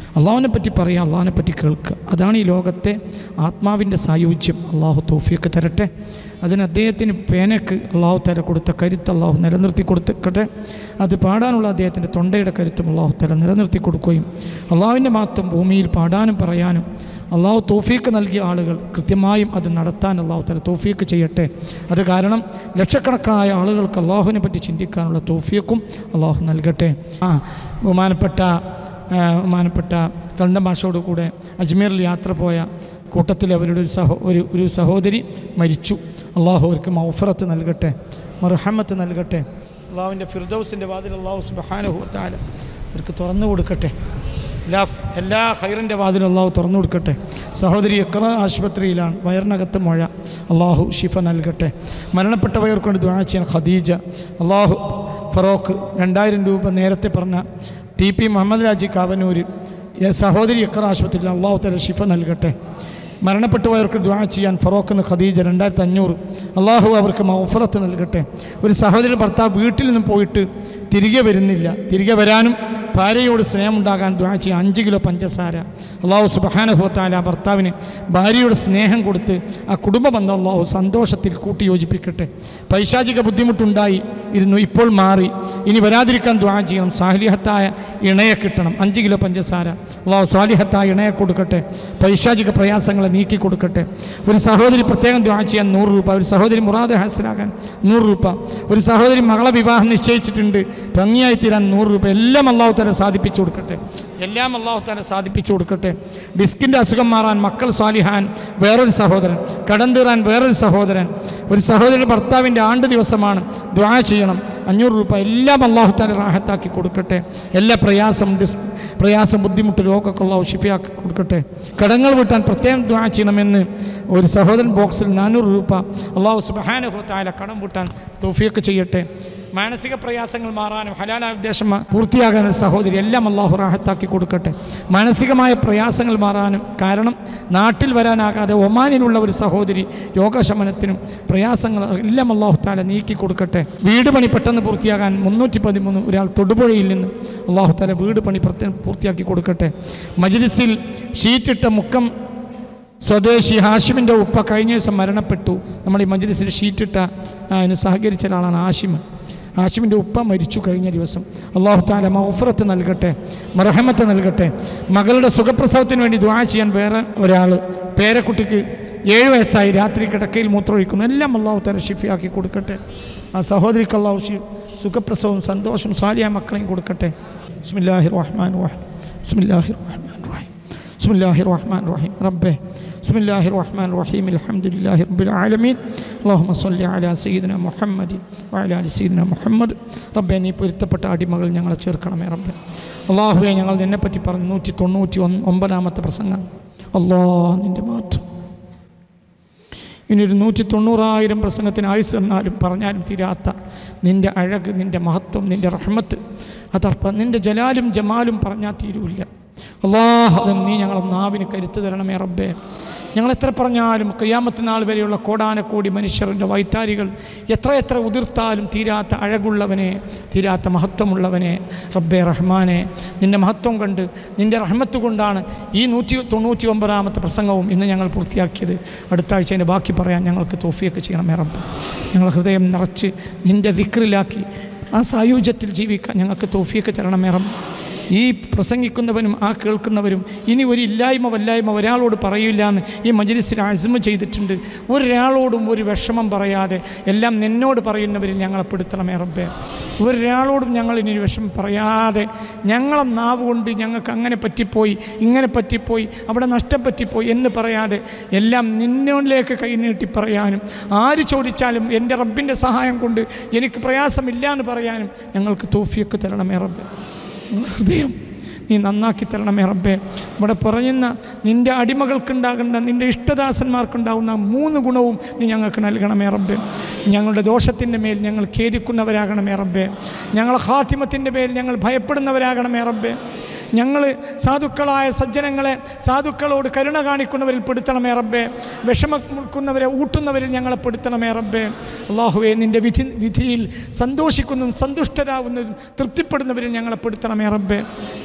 അള്ളാഹുവിനെ പറ്റി പറയുക അള്ളാഹിനെ പറ്റി കേൾക്കുക അതാണ് ഈ ലോകത്തെ ആത്മാവിൻ്റെ സായുജ്യം അള്ളാഹു തോഫിയൊക്കെ തരട്ടെ അതിന് അദ്ദേഹത്തിന് പേനയ്ക്ക് അള്ളാഹു തല കൊടുത്ത കരുത്ത് അള്ളാഹു നിലനിർത്തി കൊടുത്തിക്കട്ടെ അത് പാടാനുള്ള അദ്ദേഹത്തിൻ്റെ തൊണ്ടയുടെ കരുത്തും അള്ളാഹു തല നിലനിർത്തി കൊടുക്കുകയും അള്ളാഹുവിൻ്റെ മാത്രം ഭൂമിയിൽ പാടാനും പറയാനും അള്ളാഹു തോഫീക്ക് നൽകിയ ആളുകൾ കൃത്യമായും അത് നടത്താൻ അള്ളാഹു തല തോഫീക്ക് ചെയ്യട്ടെ അത് കാരണം ലക്ഷക്കണക്കായ ആളുകൾക്ക് അള്ളാഹുവിനെ പറ്റി ചിന്തിക്കാനുള്ള തോഫീക്കും അള്ളാഹു നൽകട്ടെ ആ ബഹുമാനപ്പെട്ട ആ, ബഹുമാനപ്പെട്ട കണ്ടമാഷോട് കൂടെ അജ്മീറിൽ യാത്ര പോയ കൂട്ടത്തിൽ അവരുടെ ഒരു സഹോ ഒരു ഒരു സഹോദരി മരിച്ചു അള്ളാഹു അവർക്ക് മൗഫറത്ത് നൽകട്ടെ മർഹമത്ത് നൽകട്ടെ അള്ളാഹുവിൻ്റെ ഫിർദൗസിൻ്റെ വാതിൽ അള്ളാഹു സുബഹാനുഭവത്താല അവർക്ക് തുറന്നു കൊടുക്കട്ടെ എല്ലാ എല്ലാ ഹൈറിൻ്റെ വാതിലും അള്ളാഹു തുറന്നു കൊടുക്കട്ടെ സഹോദരി എക്ര ആശുപത്രിയിലാണ് വയറിനകത്ത് മഴ അള്ളാഹു ഷിഫ നൽകട്ടെ മരണപ്പെട്ടവർക്ക് കൊണ്ട് ദ്വാ ചെയ്യാൻ ഖദീജ അള്ളാഹു ഫറോക്ക് രണ്ടായിരം രൂപ നേരത്തെ പറഞ്ഞ ടി പി മുഹമ്മദ് രാജി കാവനൂർ ഈ സഹോദരി എക്കർ ആശുപത്രിയിൽ അള്ളാഹു തല ഷിഫ നൽകട്ടെ മരണപ്പെട്ടുപോയവർക്ക് ദ്വാ ചെയ്യാൻ ഫറോക്ക് എന്ന് ഖദീജ രണ്ടായിരത്തി അഞ്ഞൂറ് അള്ളാഹു അവർക്ക് മൗഫറത്ത് നൽകട്ടെ ഒരു സഹോദരി ഭർത്താവ് വീട്ടിൽ നിന്നും പോയിട്ട് തിരികെ വരുന്നില്ല തിരികെ വരാനും ഭാര്യയോട് സ്നേഹമുണ്ടാകാൻ ദ്വാ ചെയ്യാൻ അഞ്ച് കിലോ പഞ്ചസാര അള്ളാഹു സുബഹാനുഭവത്താല ആ ഭർത്താവിന് ഭാര്യയോട് സ്നേഹം കൊടുത്ത് ആ കുടുംബ ബന്ധം അള്ളാഹു സന്തോഷത്തിൽ കൂട്ടി യോജിപ്പിക്കട്ടെ പൈശാചിക ബുദ്ധിമുട്ടുണ്ടായി ഇരുന്നു ഇപ്പോൾ മാറി ഇനി വരാതിരിക്കാൻ ദ്വാ ചെയ്യണം സാലിഹത്തായ ഇണയെ കിട്ടണം അഞ്ച് കിലോ പഞ്ചസാര അള്ളാഹു സാലിഹത്തായ ഇണയെ കൊടുക്കട്ടെ പൈശാചിക പ്രയാസങ്ങളെ നീക്കി കൊടുക്കട്ടെ ഒരു സഹോദരി പ്രത്യേകം ദ്വാ ചെയ്യാൻ നൂറ് രൂപ ഒരു സഹോദരി മുറാദ് ഹാസിലാകാൻ നൂറ് രൂപ ഒരു സഹോദരി മകളെ വിവാഹം നിശ്ചയിച്ചിട്ടുണ്ട് ഭംഗിയായി തീരാൻ നൂറ് രൂപ എല്ലാം അള്ളാഹു തല സാധിപ്പിച്ചു കൊടുക്കട്ടെ എല്ലാം അള്ളാഹു തല സാധിപ്പിച്ചു കൊടുക്കട്ടെ ഡിസ്കിൻ്റെ അസുഖം മാറാൻ മക്കൾ സ്വാലിഹാൻ വേറൊരു സഹോദരൻ കടം തീറാൻ വേറൊരു സഹോദരൻ ഒരു സഹോദരൻ ഭർത്താവിൻ്റെ ആണ്ട് ദിവസമാണ് ദ്വാ ചെയ്യണം അഞ്ഞൂറ് രൂപ എല്ലാം അള്ളാഹു താല റാഹത്താക്കി കൊടുക്കട്ടെ എല്ലാ പ്രയാസം ഡിസ് പ്രയാസം ബുദ്ധിമുട്ട് രോഗമൊക്കെ അള്ളാഹു ഷിഫയാക്കി കൊടുക്കട്ടെ കടങ്ങൾ വീട്ടാൻ പ്രത്യേകം ദ്വാ ചെയ്യണമെന്ന് ഒരു സഹോദരൻ ബോക്സിൽ നാനൂറ് രൂപ അള്ളാഹു സുബഹാനുഭവത്തായ കടം വീട്ടാൻ തോഫിയൊക്കെ ചെയ്യട്ടെ മാനസിക പ്രയാസങ്ങൾ മാറാനും ഹലാല ഉദ്ദേശം പൂർത്തിയാകാൻ ഒരു സഹോദരി എല്ലാം അള്ളാഹു റാഹത്താക്കി കൊടുക്കട്ടെ മാനസികമായ പ്രയാസങ്ങൾ മാറാനും കാരണം നാട്ടിൽ വരാനാകാതെ ഒമാനിലുള്ള ഒരു സഹോദരി രോഗശമനത്തിനും പ്രയാസങ്ങൾ എല്ലാം അള്ളാഹു താല നീക്കി കൊടുക്കട്ടെ വീട് പണി പെട്ടെന്ന് പൂർത്തിയാകാൻ മുന്നൂറ്റി പതിമൂന്ന് ഒരാൾ തൊടുപുഴയിൽ നിന്ന് അള്ളാഹു താല വീട് പണി പ്രത്യേകം പൂർത്തിയാക്കി കൊടുക്കട്ടെ മജ്ലിസിൽ ഷീറ്റിട്ട മുക്കം സ്വദേശി ഹാഷിമിൻ്റെ ഉപ്പ കഴിഞ്ഞ ദിവസം മരണപ്പെട്ടു നമ്മൾ ഈ മജ്ലിസിൽ ഷീറ്റിട്ട ആ, അതിന് സഹകരിച്ച ഒരാളാണ് ഹാഷിം ഹാഷിമിൻ്റെ ഉപ്പ മരിച്ചു കഴിഞ്ഞ ദിവസം അള്ളാഹു താല മൗഫറത്ത് നൽകട്ടെ മറഹമത്ത് നൽകട്ടെ മകളുടെ സുഖപ്രസവത്തിന് വേണ്ടി ദ്വാ ചെയ്യാൻ വേറെ ഒരാൾ പേരക്കുട്ടിക്ക് ഏഴ് വയസ്സായി രാത്രി കിടക്കയിൽ മൂത്രമൊഴിക്കുന്നു എല്ലാം അള്ളാഹു താല ഷിഫിയാക്കി കൊടുക്കട്ടെ ആ സഹോദരിക്ക് അള്ളാഹു ഷി സുഖപ്രസവവും സന്തോഷം സാലിയ മക്കളെയും കൊടുക്കട്ടെ ബിസ്മില്ലാഹിർ റഹ്മാൻ റഹീം ബിസ്മില്ലാഹിർ റഹ്മാൻ റഹീം بسم الله الرحمن الرحيم ربه بسم الله الرحمن الرحيم الحمد لله رب العالمين اللهم صل على سيدنا محمد وعلى ال سيدنا محمد റബ്ബെ നീ പൊരുത്തപ്പെട്ട അടിമകൾ ഞങ്ങളെ ചേർക്കണമേ റബ്ബെ അള്ളാഹുവെ ഞങ്ങൾ നിന്നെപ്പറ്റി പറഞ്ഞു നൂറ്റി തൊണ്ണൂറ്റി ഒന്ന് ഒമ്പതാമത്തെ പ്രസംഗം അള്ളാ നിൻ്റെ മാറ്റം ഇനി ഒരു നൂറ്റി തൊണ്ണൂറായിരം പ്രസംഗത്തിന് ആയുസ് എന്നാലും പറഞ്ഞാലും തീരാത്ത നിൻ്റെ അഴക് നിൻ്റെ മഹത്വം നിൻ്റെ റഹ്മത്ത് അതർപ്പ നിൻ്റെ ജലാലും ജമാലും പറഞ്ഞാൽ തീരൂല്ല അള്ളാഹ് അത് നീ ഞങ്ങളെ നാവിന് കരുത്ത് തരണമേ റബ്ബേ ഞങ്ങൾ എത്ര പറഞ്ഞാലും കയ്യാമത്ത് നാൾ വരെയുള്ള കോടാനക്കോടി മനുഷ്യരുടെ വൈത്താരികൾ എത്ര എത്ര ഉതിർത്താലും തീരാത്ത അഴകുള്ളവനെ തീരാത്ത മഹത്വമുള്ളവനെ റബ്ബെ റഹ്മാനെ നിൻ്റെ മഹത്വം കണ്ട് നിൻ്റെ റഹ്മത്ത് കൊണ്ടാണ് ഈ നൂറ്റി തൊണ്ണൂറ്റി ഒമ്പതാമത്തെ പ്രസംഗവും ഇന്ന് ഞങ്ങൾ പൂർത്തിയാക്കിയത് അടുത്ത ആഴ്ച അതിൻ്റെ ബാക്കി പറയാൻ ഞങ്ങൾക്ക് തോഫിയൊക്കെ ചെയ്യണമേ റബ്ബ് ഞങ്ങൾ ഹൃദയം നിറച്ച് നിൻ്റെ ദിക്റിലാക്കി ആ സായുജ്യത്തിൽ ജീവിക്കാൻ ഞങ്ങൾക്ക് തോഫിയൊക്കെ തരണമേ റബ്ബ് ഈ പ്രസംഗിക്കുന്നവനും ആ കേൾക്കുന്നവരും ഇനി ഒരു ഇല്ലായ്മ വല്ലായ്മ ഒരാളോട് പറയില്ല എന്ന് ഈ മജ്ലിസിൽ അസ്മ ചെയ്തിട്ടുണ്ട് ഒരാളോടും ഒരു വിഷമം പറയാതെ എല്ലാം നിന്നോട് പറയുന്നവരിൽ ഞങ്ങളെ പെടുത്തണമേ റബ്ബേ ഒരാളോടും ഞങ്ങൾ ഇനി ഒരു വിഷമം പറയാതെ ഞങ്ങളെ നാവ് കൊണ്ട് ഞങ്ങൾക്ക് അങ്ങനെ പറ്റിപ്പോയി ഇങ്ങനെ പറ്റിപ്പോയി അവിടെ നഷ്ടം പറ്റിപ്പോയി എന്ന് പറയാതെ എല്ലാം നിന്നോട്ടിലേക്ക് കൈനീട്ടി പറയാനും ആര് ചോദിച്ചാലും എൻ്റെ റബ്ബിൻ്റെ സഹായം കൊണ്ട് എനിക്ക് പ്രയാസമില്ല എന്ന് പറയാനും ഞങ്ങൾക്ക് തോഫിയൊക്കെ തരണമേ റബ്ബേ ഞങ്ങളുടെ ഹൃദയം നീ നന്നാക്കി തരണമേ റബ്ബേ ഇവിടെ പറയുന്ന നിൻ്റെ അടിമകൾക്കുണ്ടാകേണ്ട നിൻ്റെ ഇഷ്ടദാസന്മാർക്കുണ്ടാകുന്ന മൂന്ന് ഗുണവും നീ ഞങ്ങൾക്ക് നൽകണമേ റബ്ബേ ഞങ്ങളുടെ ദോഷത്തിൻ്റെ മേൽ ഞങ്ങൾ ഖേദിക്കുന്നവരാകണമേ റബ്ബേ ഞങ്ങളെ ഹാത്തിമത്തിൻ്റെ മേൽ ഞങ്ങൾ ഭയപ്പെടുന്നവരാകണമേ റബ്ബേ ഞങ്ങൾ സാധുക്കളായ സജ്ജനങ്ങളെ സാധുക്കളോട് കരുണ കാണിക്കുന്നവരിൽ പെടുത്തണമേ റബ്ബേ വിഷമിക്കുന്നവരെ ഊട്ടുന്നവരിൽ ഞങ്ങളെ പെടുത്തണമേ റബ്ബേ അള്ളാഹുവെ നിൻ്റെ വിധി വിധിയിൽ സന്തോഷിക്കുന്നതും സന്തുഷ്ടരാകുന്നതും തൃപ്തിപ്പെടുന്നവരിൽ ഞങ്ങളെ പെടുത്തണമേ റബ്ബേ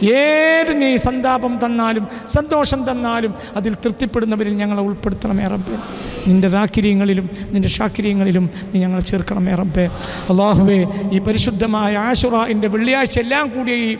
ഏത് നീ സന്താപം തന്നാലും സന്തോഷം തന്നാലും അതിൽ തൃപ്തിപ്പെടുന്നവരിൽ ഞങ്ങളെ ഉൾപ്പെടുത്തണമേ റബ്ബേ നിൻ്റെ ദാക്കിര്യങ്ങളിലും നിൻ്റെ ഷാക്കിര്യങ്ങളിലും നീ ഞങ്ങളെ ചേർക്കണമേ റബ്ബേ അള്ളാഹുവേ ഈ പരിശുദ്ധമായ ആശുറാൻ്റെ വെള്ളിയാഴ്ച എല്ലാം കൂടിയ ഈ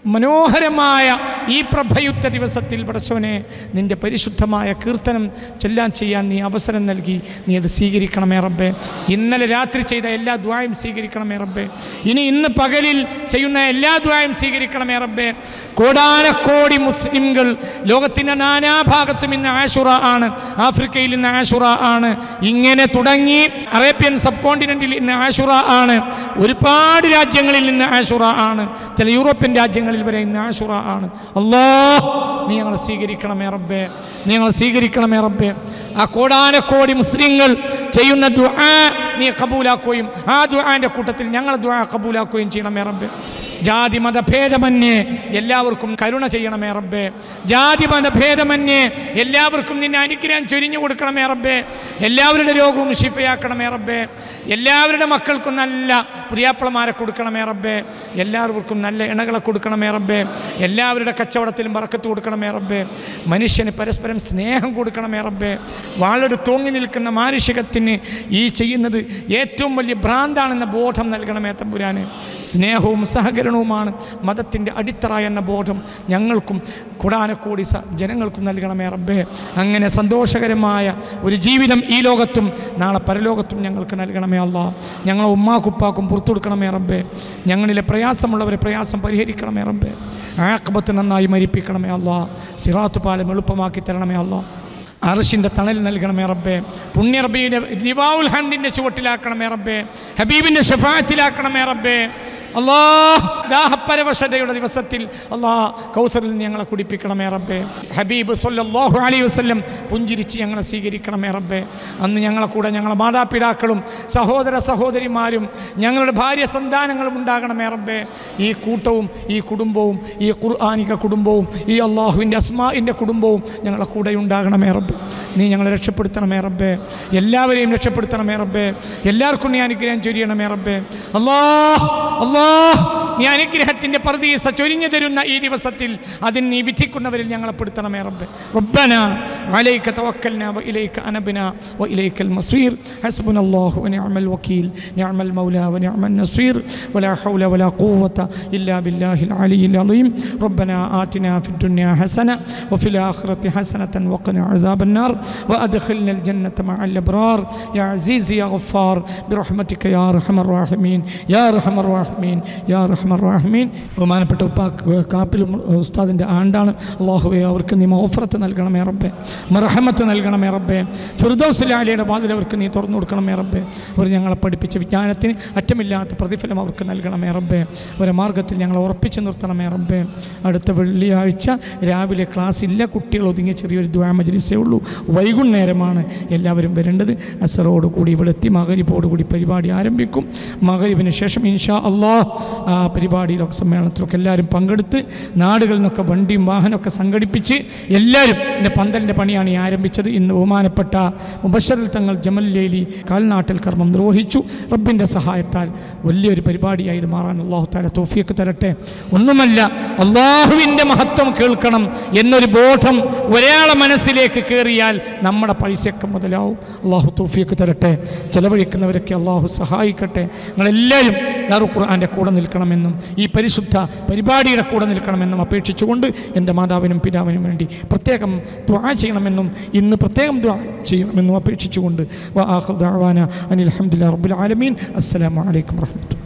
മനോഹരമായ ഈ പ്രഭയുക്ത ദിവസത്തിൽ പടച്ചവനെ നിൻ്റെ പരിശുദ്ധമായ കീർത്തനം ചെല്ലാൻ ചെയ്യാൻ നീ അവസരം നൽകി നീ അത് സ്വീകരിക്കണമേ റബ്ബേ ഇന്നലെ രാത്രി ചെയ്ത എല്ലാ ദ്വായും സ്വീകരിക്കണമേ റബ്ബേ ഇനി ഇന്ന് പകലിൽ ചെയ്യുന്ന എല്ലാ ദ്വായും സ്വീകരിക്കണമേ റബ്ബേ കോടാനക്കോടി മുസ്ലിംകൾ ലോകത്തിൻ്റെ നാനാഭാഗത്തും ഇന്ന് ആഷുറ ആണ് ആഫ്രിക്കയിൽ ഇന്ന് ആഷുറ ആണ് ഇങ്ങനെ തുടങ്ങി അറേബ്യൻ സബ് കോണ്ടിനെൻറ്റിൽ ഇന്ന് ആഷുറ ആണ് ഒരുപാട് രാജ്യങ്ങളിൽ ഇന്ന് ആഷുറ ആണ് ചില യൂറോപ്യൻ രാജ്യങ്ങളിൽ വരെ ഇന്ന് ആഷുറ ആണ് അല്ലാ നീ ഞങ്ങളെ സ്വീകരിക്കണമേ റബ്ബേ നീ ഞങ്ങളെ സ്വീകരിക്കണമേ റബ്ബേ ആ കോടാനക്കോടി മുസ്ലിങ്ങൾ ചെയ്യുന്ന ദുആ നീ കബൂലാക്കുകയും ആ ദുആൻ്റെ കൂട്ടത്തിൽ ഞങ്ങളെ ദുആ കബൂലാക്കുകയും ചെയ്യണമേ റബ്ബേ ജാതി മതഭേദമന്യേ എല്ലാവർക്കും കരുണ ചെയ്യണമേ റബ്ബേ ജാതി മതഭേദമന്യേ എല്ലാവർക്കും നിന്നെ അനുഗ്രഹം ചൊരിഞ്ഞു കൊടുക്കണമേ റബ്ബേ എല്ലാവരുടെ രോഗവും ഷിഫയാക്കണമേ റബ്ബേ എല്ലാവരുടെ മക്കൾക്കും നല്ല പ്രിയാപ്പിളമാരെ കൊടുക്കണമേ റബ്ബേ എല്ലാവർക്കും നല്ല ഇണകളെ കൊടുക്കണമേ റബ്ബേ എല്ലാവരുടെ കച്ചവടത്തിലും പറക്കത്ത് കൊടുക്കണമേ റബ്ബേ മനുഷ്യന് പരസ്പരം സ്നേഹം കൊടുക്കണമേ റബ്ബേ വളരെ തൂങ്ങി നിൽക്കുന്ന മാനുഷികത്തിന് ഈ ചെയ്യുന്നത് ഏറ്റവും വലിയ ഭ്രാന്താണെന്ന ബോധം നൽകണമേ തമ്പുരാന് സ്നേഹവും സഹകരണവുമാണ് മതത്തിൻ്റെ അടിത്തറ എന്ന ബോധം ഞങ്ങൾക്കും കുടാനക്കൂടി സ ജനങ്ങൾക്കും നൽകണമേ റബ്ബേ അങ്ങനെ സന്തോഷകരമായ ഒരു ജീവിതം ഈ ലോകത്തും നാളെ പരലോകത്തും ഞങ്ങൾക്ക് നൽകണമേ അല്ല ഞങ്ങളെ ഉമ്മാക്കുപ്പാക്കും പുറത്തു കൊടുക്കണമേ റബ്ബേ ഞങ്ങളിലെ പ്രയാസമുള്ളവരെ പ്രയാസം പരിഹരിക്കണമേ റബ്ബേ ആക്കബത്ത് നന്നായി മരിപ്പിക്കണമേ അല്ല സിറാത്ത് പാലം എളുപ്പമാക്കി തരണമേ അല്ല അർഷിൻ്റെ തണൽ നൽകണമേ റബ്ബേ പുണ്യ റബ്ബിയുടെ റിവാവുൽ ഹന്ദിൻ്റെ ചുവട്ടിലാക്കണമേ റബ്ബേ ഹബീബിൻ്റെ ഷഫാത്തിലാക്കണമേ റബ്ബേ അല്ലാ ദാഹപ്പരവശതയുടെ ദിവസത്തിൽ അല്ലാ കൗസറിൽ നിന്ന് ഞങ്ങളെ കുടിപ്പിക്കണമേ റബ്ബേ ഹബീബ് സല്ലല്ലാഹു അലൈഹി വസല്ലം പുഞ്ചിരിച്ച് ഞങ്ങളെ സ്വീകരിക്കണമേ റബ്ബേ അന്ന് ഞങ്ങളെ കൂടെ ഞങ്ങളെ മാതാപിതാക്കളും സഹോദര സഹോദരിമാരും ഞങ്ങളുടെ ഭാര്യ സന്താനങ്ങളും ഉണ്ടാകണമേ റബ്ബേ ഈ കൂട്ടവും ഈ കുടുംബവും ഈ ഖുർആാനിക കുടുംബവും ഈ അള്ളാഹുവിൻ്റെ അസ്മാഇൻ്റെ കുടുംബവും ഞങ്ങളെ കൂടെ ഉണ്ടാകണമേ റബ്ബേ നീ ഞങ്ങളെ രക്ഷപ്പെടുത്തണമേ റബ്ബേ എല്ലാവരെയും രക്ഷപ്പെടുത്തണമേ റബ്ബേ എല്ലാവർക്കും നീ അനുഗ്രഹം ചൊരിയണമേ റബ്ബേ അല്ലാ അല്ലാ നീ അനുഗ്രഹത്തിൻ്റെ പർദീസ ചൊരിഞ്ഞു തരുന്ന ഈ ദിവസത്തിൽ അതിന് നീ വിധിക്കുന്നവരിൽ ഞങ്ങളെ പെടുത്തണമേ റബ്ബേ റബ്ബന عليك توكلنا وإليك أنبنا وإليك المصير حسبنا الله ونعم الوكيل نعم المولى ونعم النصير ولا حول ولا قوة إلا بالله العلي العظيم ربنا آتنا في الدنيا حسنة وفي الآخرة حسنة وقنا عذاب النار وأدخلنا الجنة مع الأبرار يا عزيز يا غفار برحمتك يا أرحم الراحمين يا أرحم الراحمين يا أرحم الراحمين ബഹുമാനപ്പെട്ട ഉപ്പ കാപ്പിലും ഉസ്താദിൻ്റെ ആണ്ടാണ് അള്ളാഹുവെ അവർക്ക് നീ മഹഫറത്ത് നൽകണമേ റബ്ബേ മറഹമത്ത് നൽകണമേ റബ്ബേ ഫിർദൗസിലാലിയുടെ വാതിൽ അവർക്ക് നീ തുറന്നു കൊടുക്കണമേ റബ്ബേ അവർ ഞങ്ങളെ പഠിപ്പിച്ച വിജ്ഞാനത്തിന് അറ്റമില്ലാത്ത പ്രതിഫലം അവർക്ക് നൽകണമേ റബ്ബേ അവരെ മാർഗത്തിൽ ഞങ്ങളെ ഉറപ്പിച്ചു നിർത്തണമേ റബ്ബേ അടുത്ത വെള്ളിയാഴ്ച രാവിലെ ക്ലാസ് ഇല്ല കുട്ടികൾ ഒതുങ്ങിയ ചെറിയൊരു ദ്വാ മജ്ലിസേ ഉള്ളൂ വൈകുന്നേരമാണ് എല്ലാവരും വരേണ്ടത് അസറോട് കൂടി ഇവിടെ എത്തി മകരിപ്പോട് കൂടി പരിപാടി ആരംഭിക്കും മകരിവിന് ശേഷം ഇൻഷാ അള്ളാഹ് ആ പരിപാടിയിലൊക്കെ സമ്മേളനത്തിലൊക്കെ എല്ലാവരും പങ്കെടുത്ത് നാടുകളിൽ നിന്നൊക്കെ വണ്ടിയും വാഹനമൊക്കെ സംഘടിപ്പിച്ച് എല്ലാവരും എൻ്റെ പന്തലിൻ്റെ പണിയാണ് ഈ ആരംഭിച്ചത് ഇന്ന് ബഹുമാനപ്പെട്ട മുബഷറിൽ തങ്ങൾ ജമല്ലേലി കാൽനാട്ടിൽ കർമ്മം നിർവഹിച്ചു റബ്ബിൻ്റെ സഹായത്താൽ വലിയൊരു പരിപാടിയായി ഇത് മാറാൻ അള്ളാഹു താല തോഫിയൊക്കെ തരട്ടെ ഒന്നുമല്ല അള്ളാഹുവിൻ്റെ മഹത്വം കേൾക്കണം എന്നൊരു ബോധം ഒരാളെ മനസ്സിലേക്ക് കയറിയാൽ നമ്മുടെ പൈസയൊക്കെ മുതലാവും അള്ളാഹു തോഫിയൊക്കെ തരട്ടെ ചെലവഴിക്കുന്നവരൊക്കെ അള്ളാഹു സഹായിക്കട്ടെ നിങ്ങളെല്ലാവരും യാറു ഖുർആൻ്റെ കൂടെ നിൽക്കണമെന്നും ഈ പരിശുദ്ധ പരിപാടിയുടെ കൂടെ നിൽക്കണമെന്നും അപേക്ഷിച്ചുകൊണ്ട് എൻ്റെ മാതാവിനും പിതാവിനും വേണ്ടി പ്രത്യേകം ദ്വാ ചെയ്യണമെന്നും ഇന്ന് പ്രത്യേകം ദ്വാ ചെയ്യണമെന്നും അപേക്ഷിച്ചുകൊണ്ട് വാ ആഖിർ ദഅവാന അനിൽ ഹംദുലില്ലാഹി റബ്ബിൽ ആലമീൻ അസ്സലാമു അലൈക്കും വറഹ്മത്തുള്ളാഹി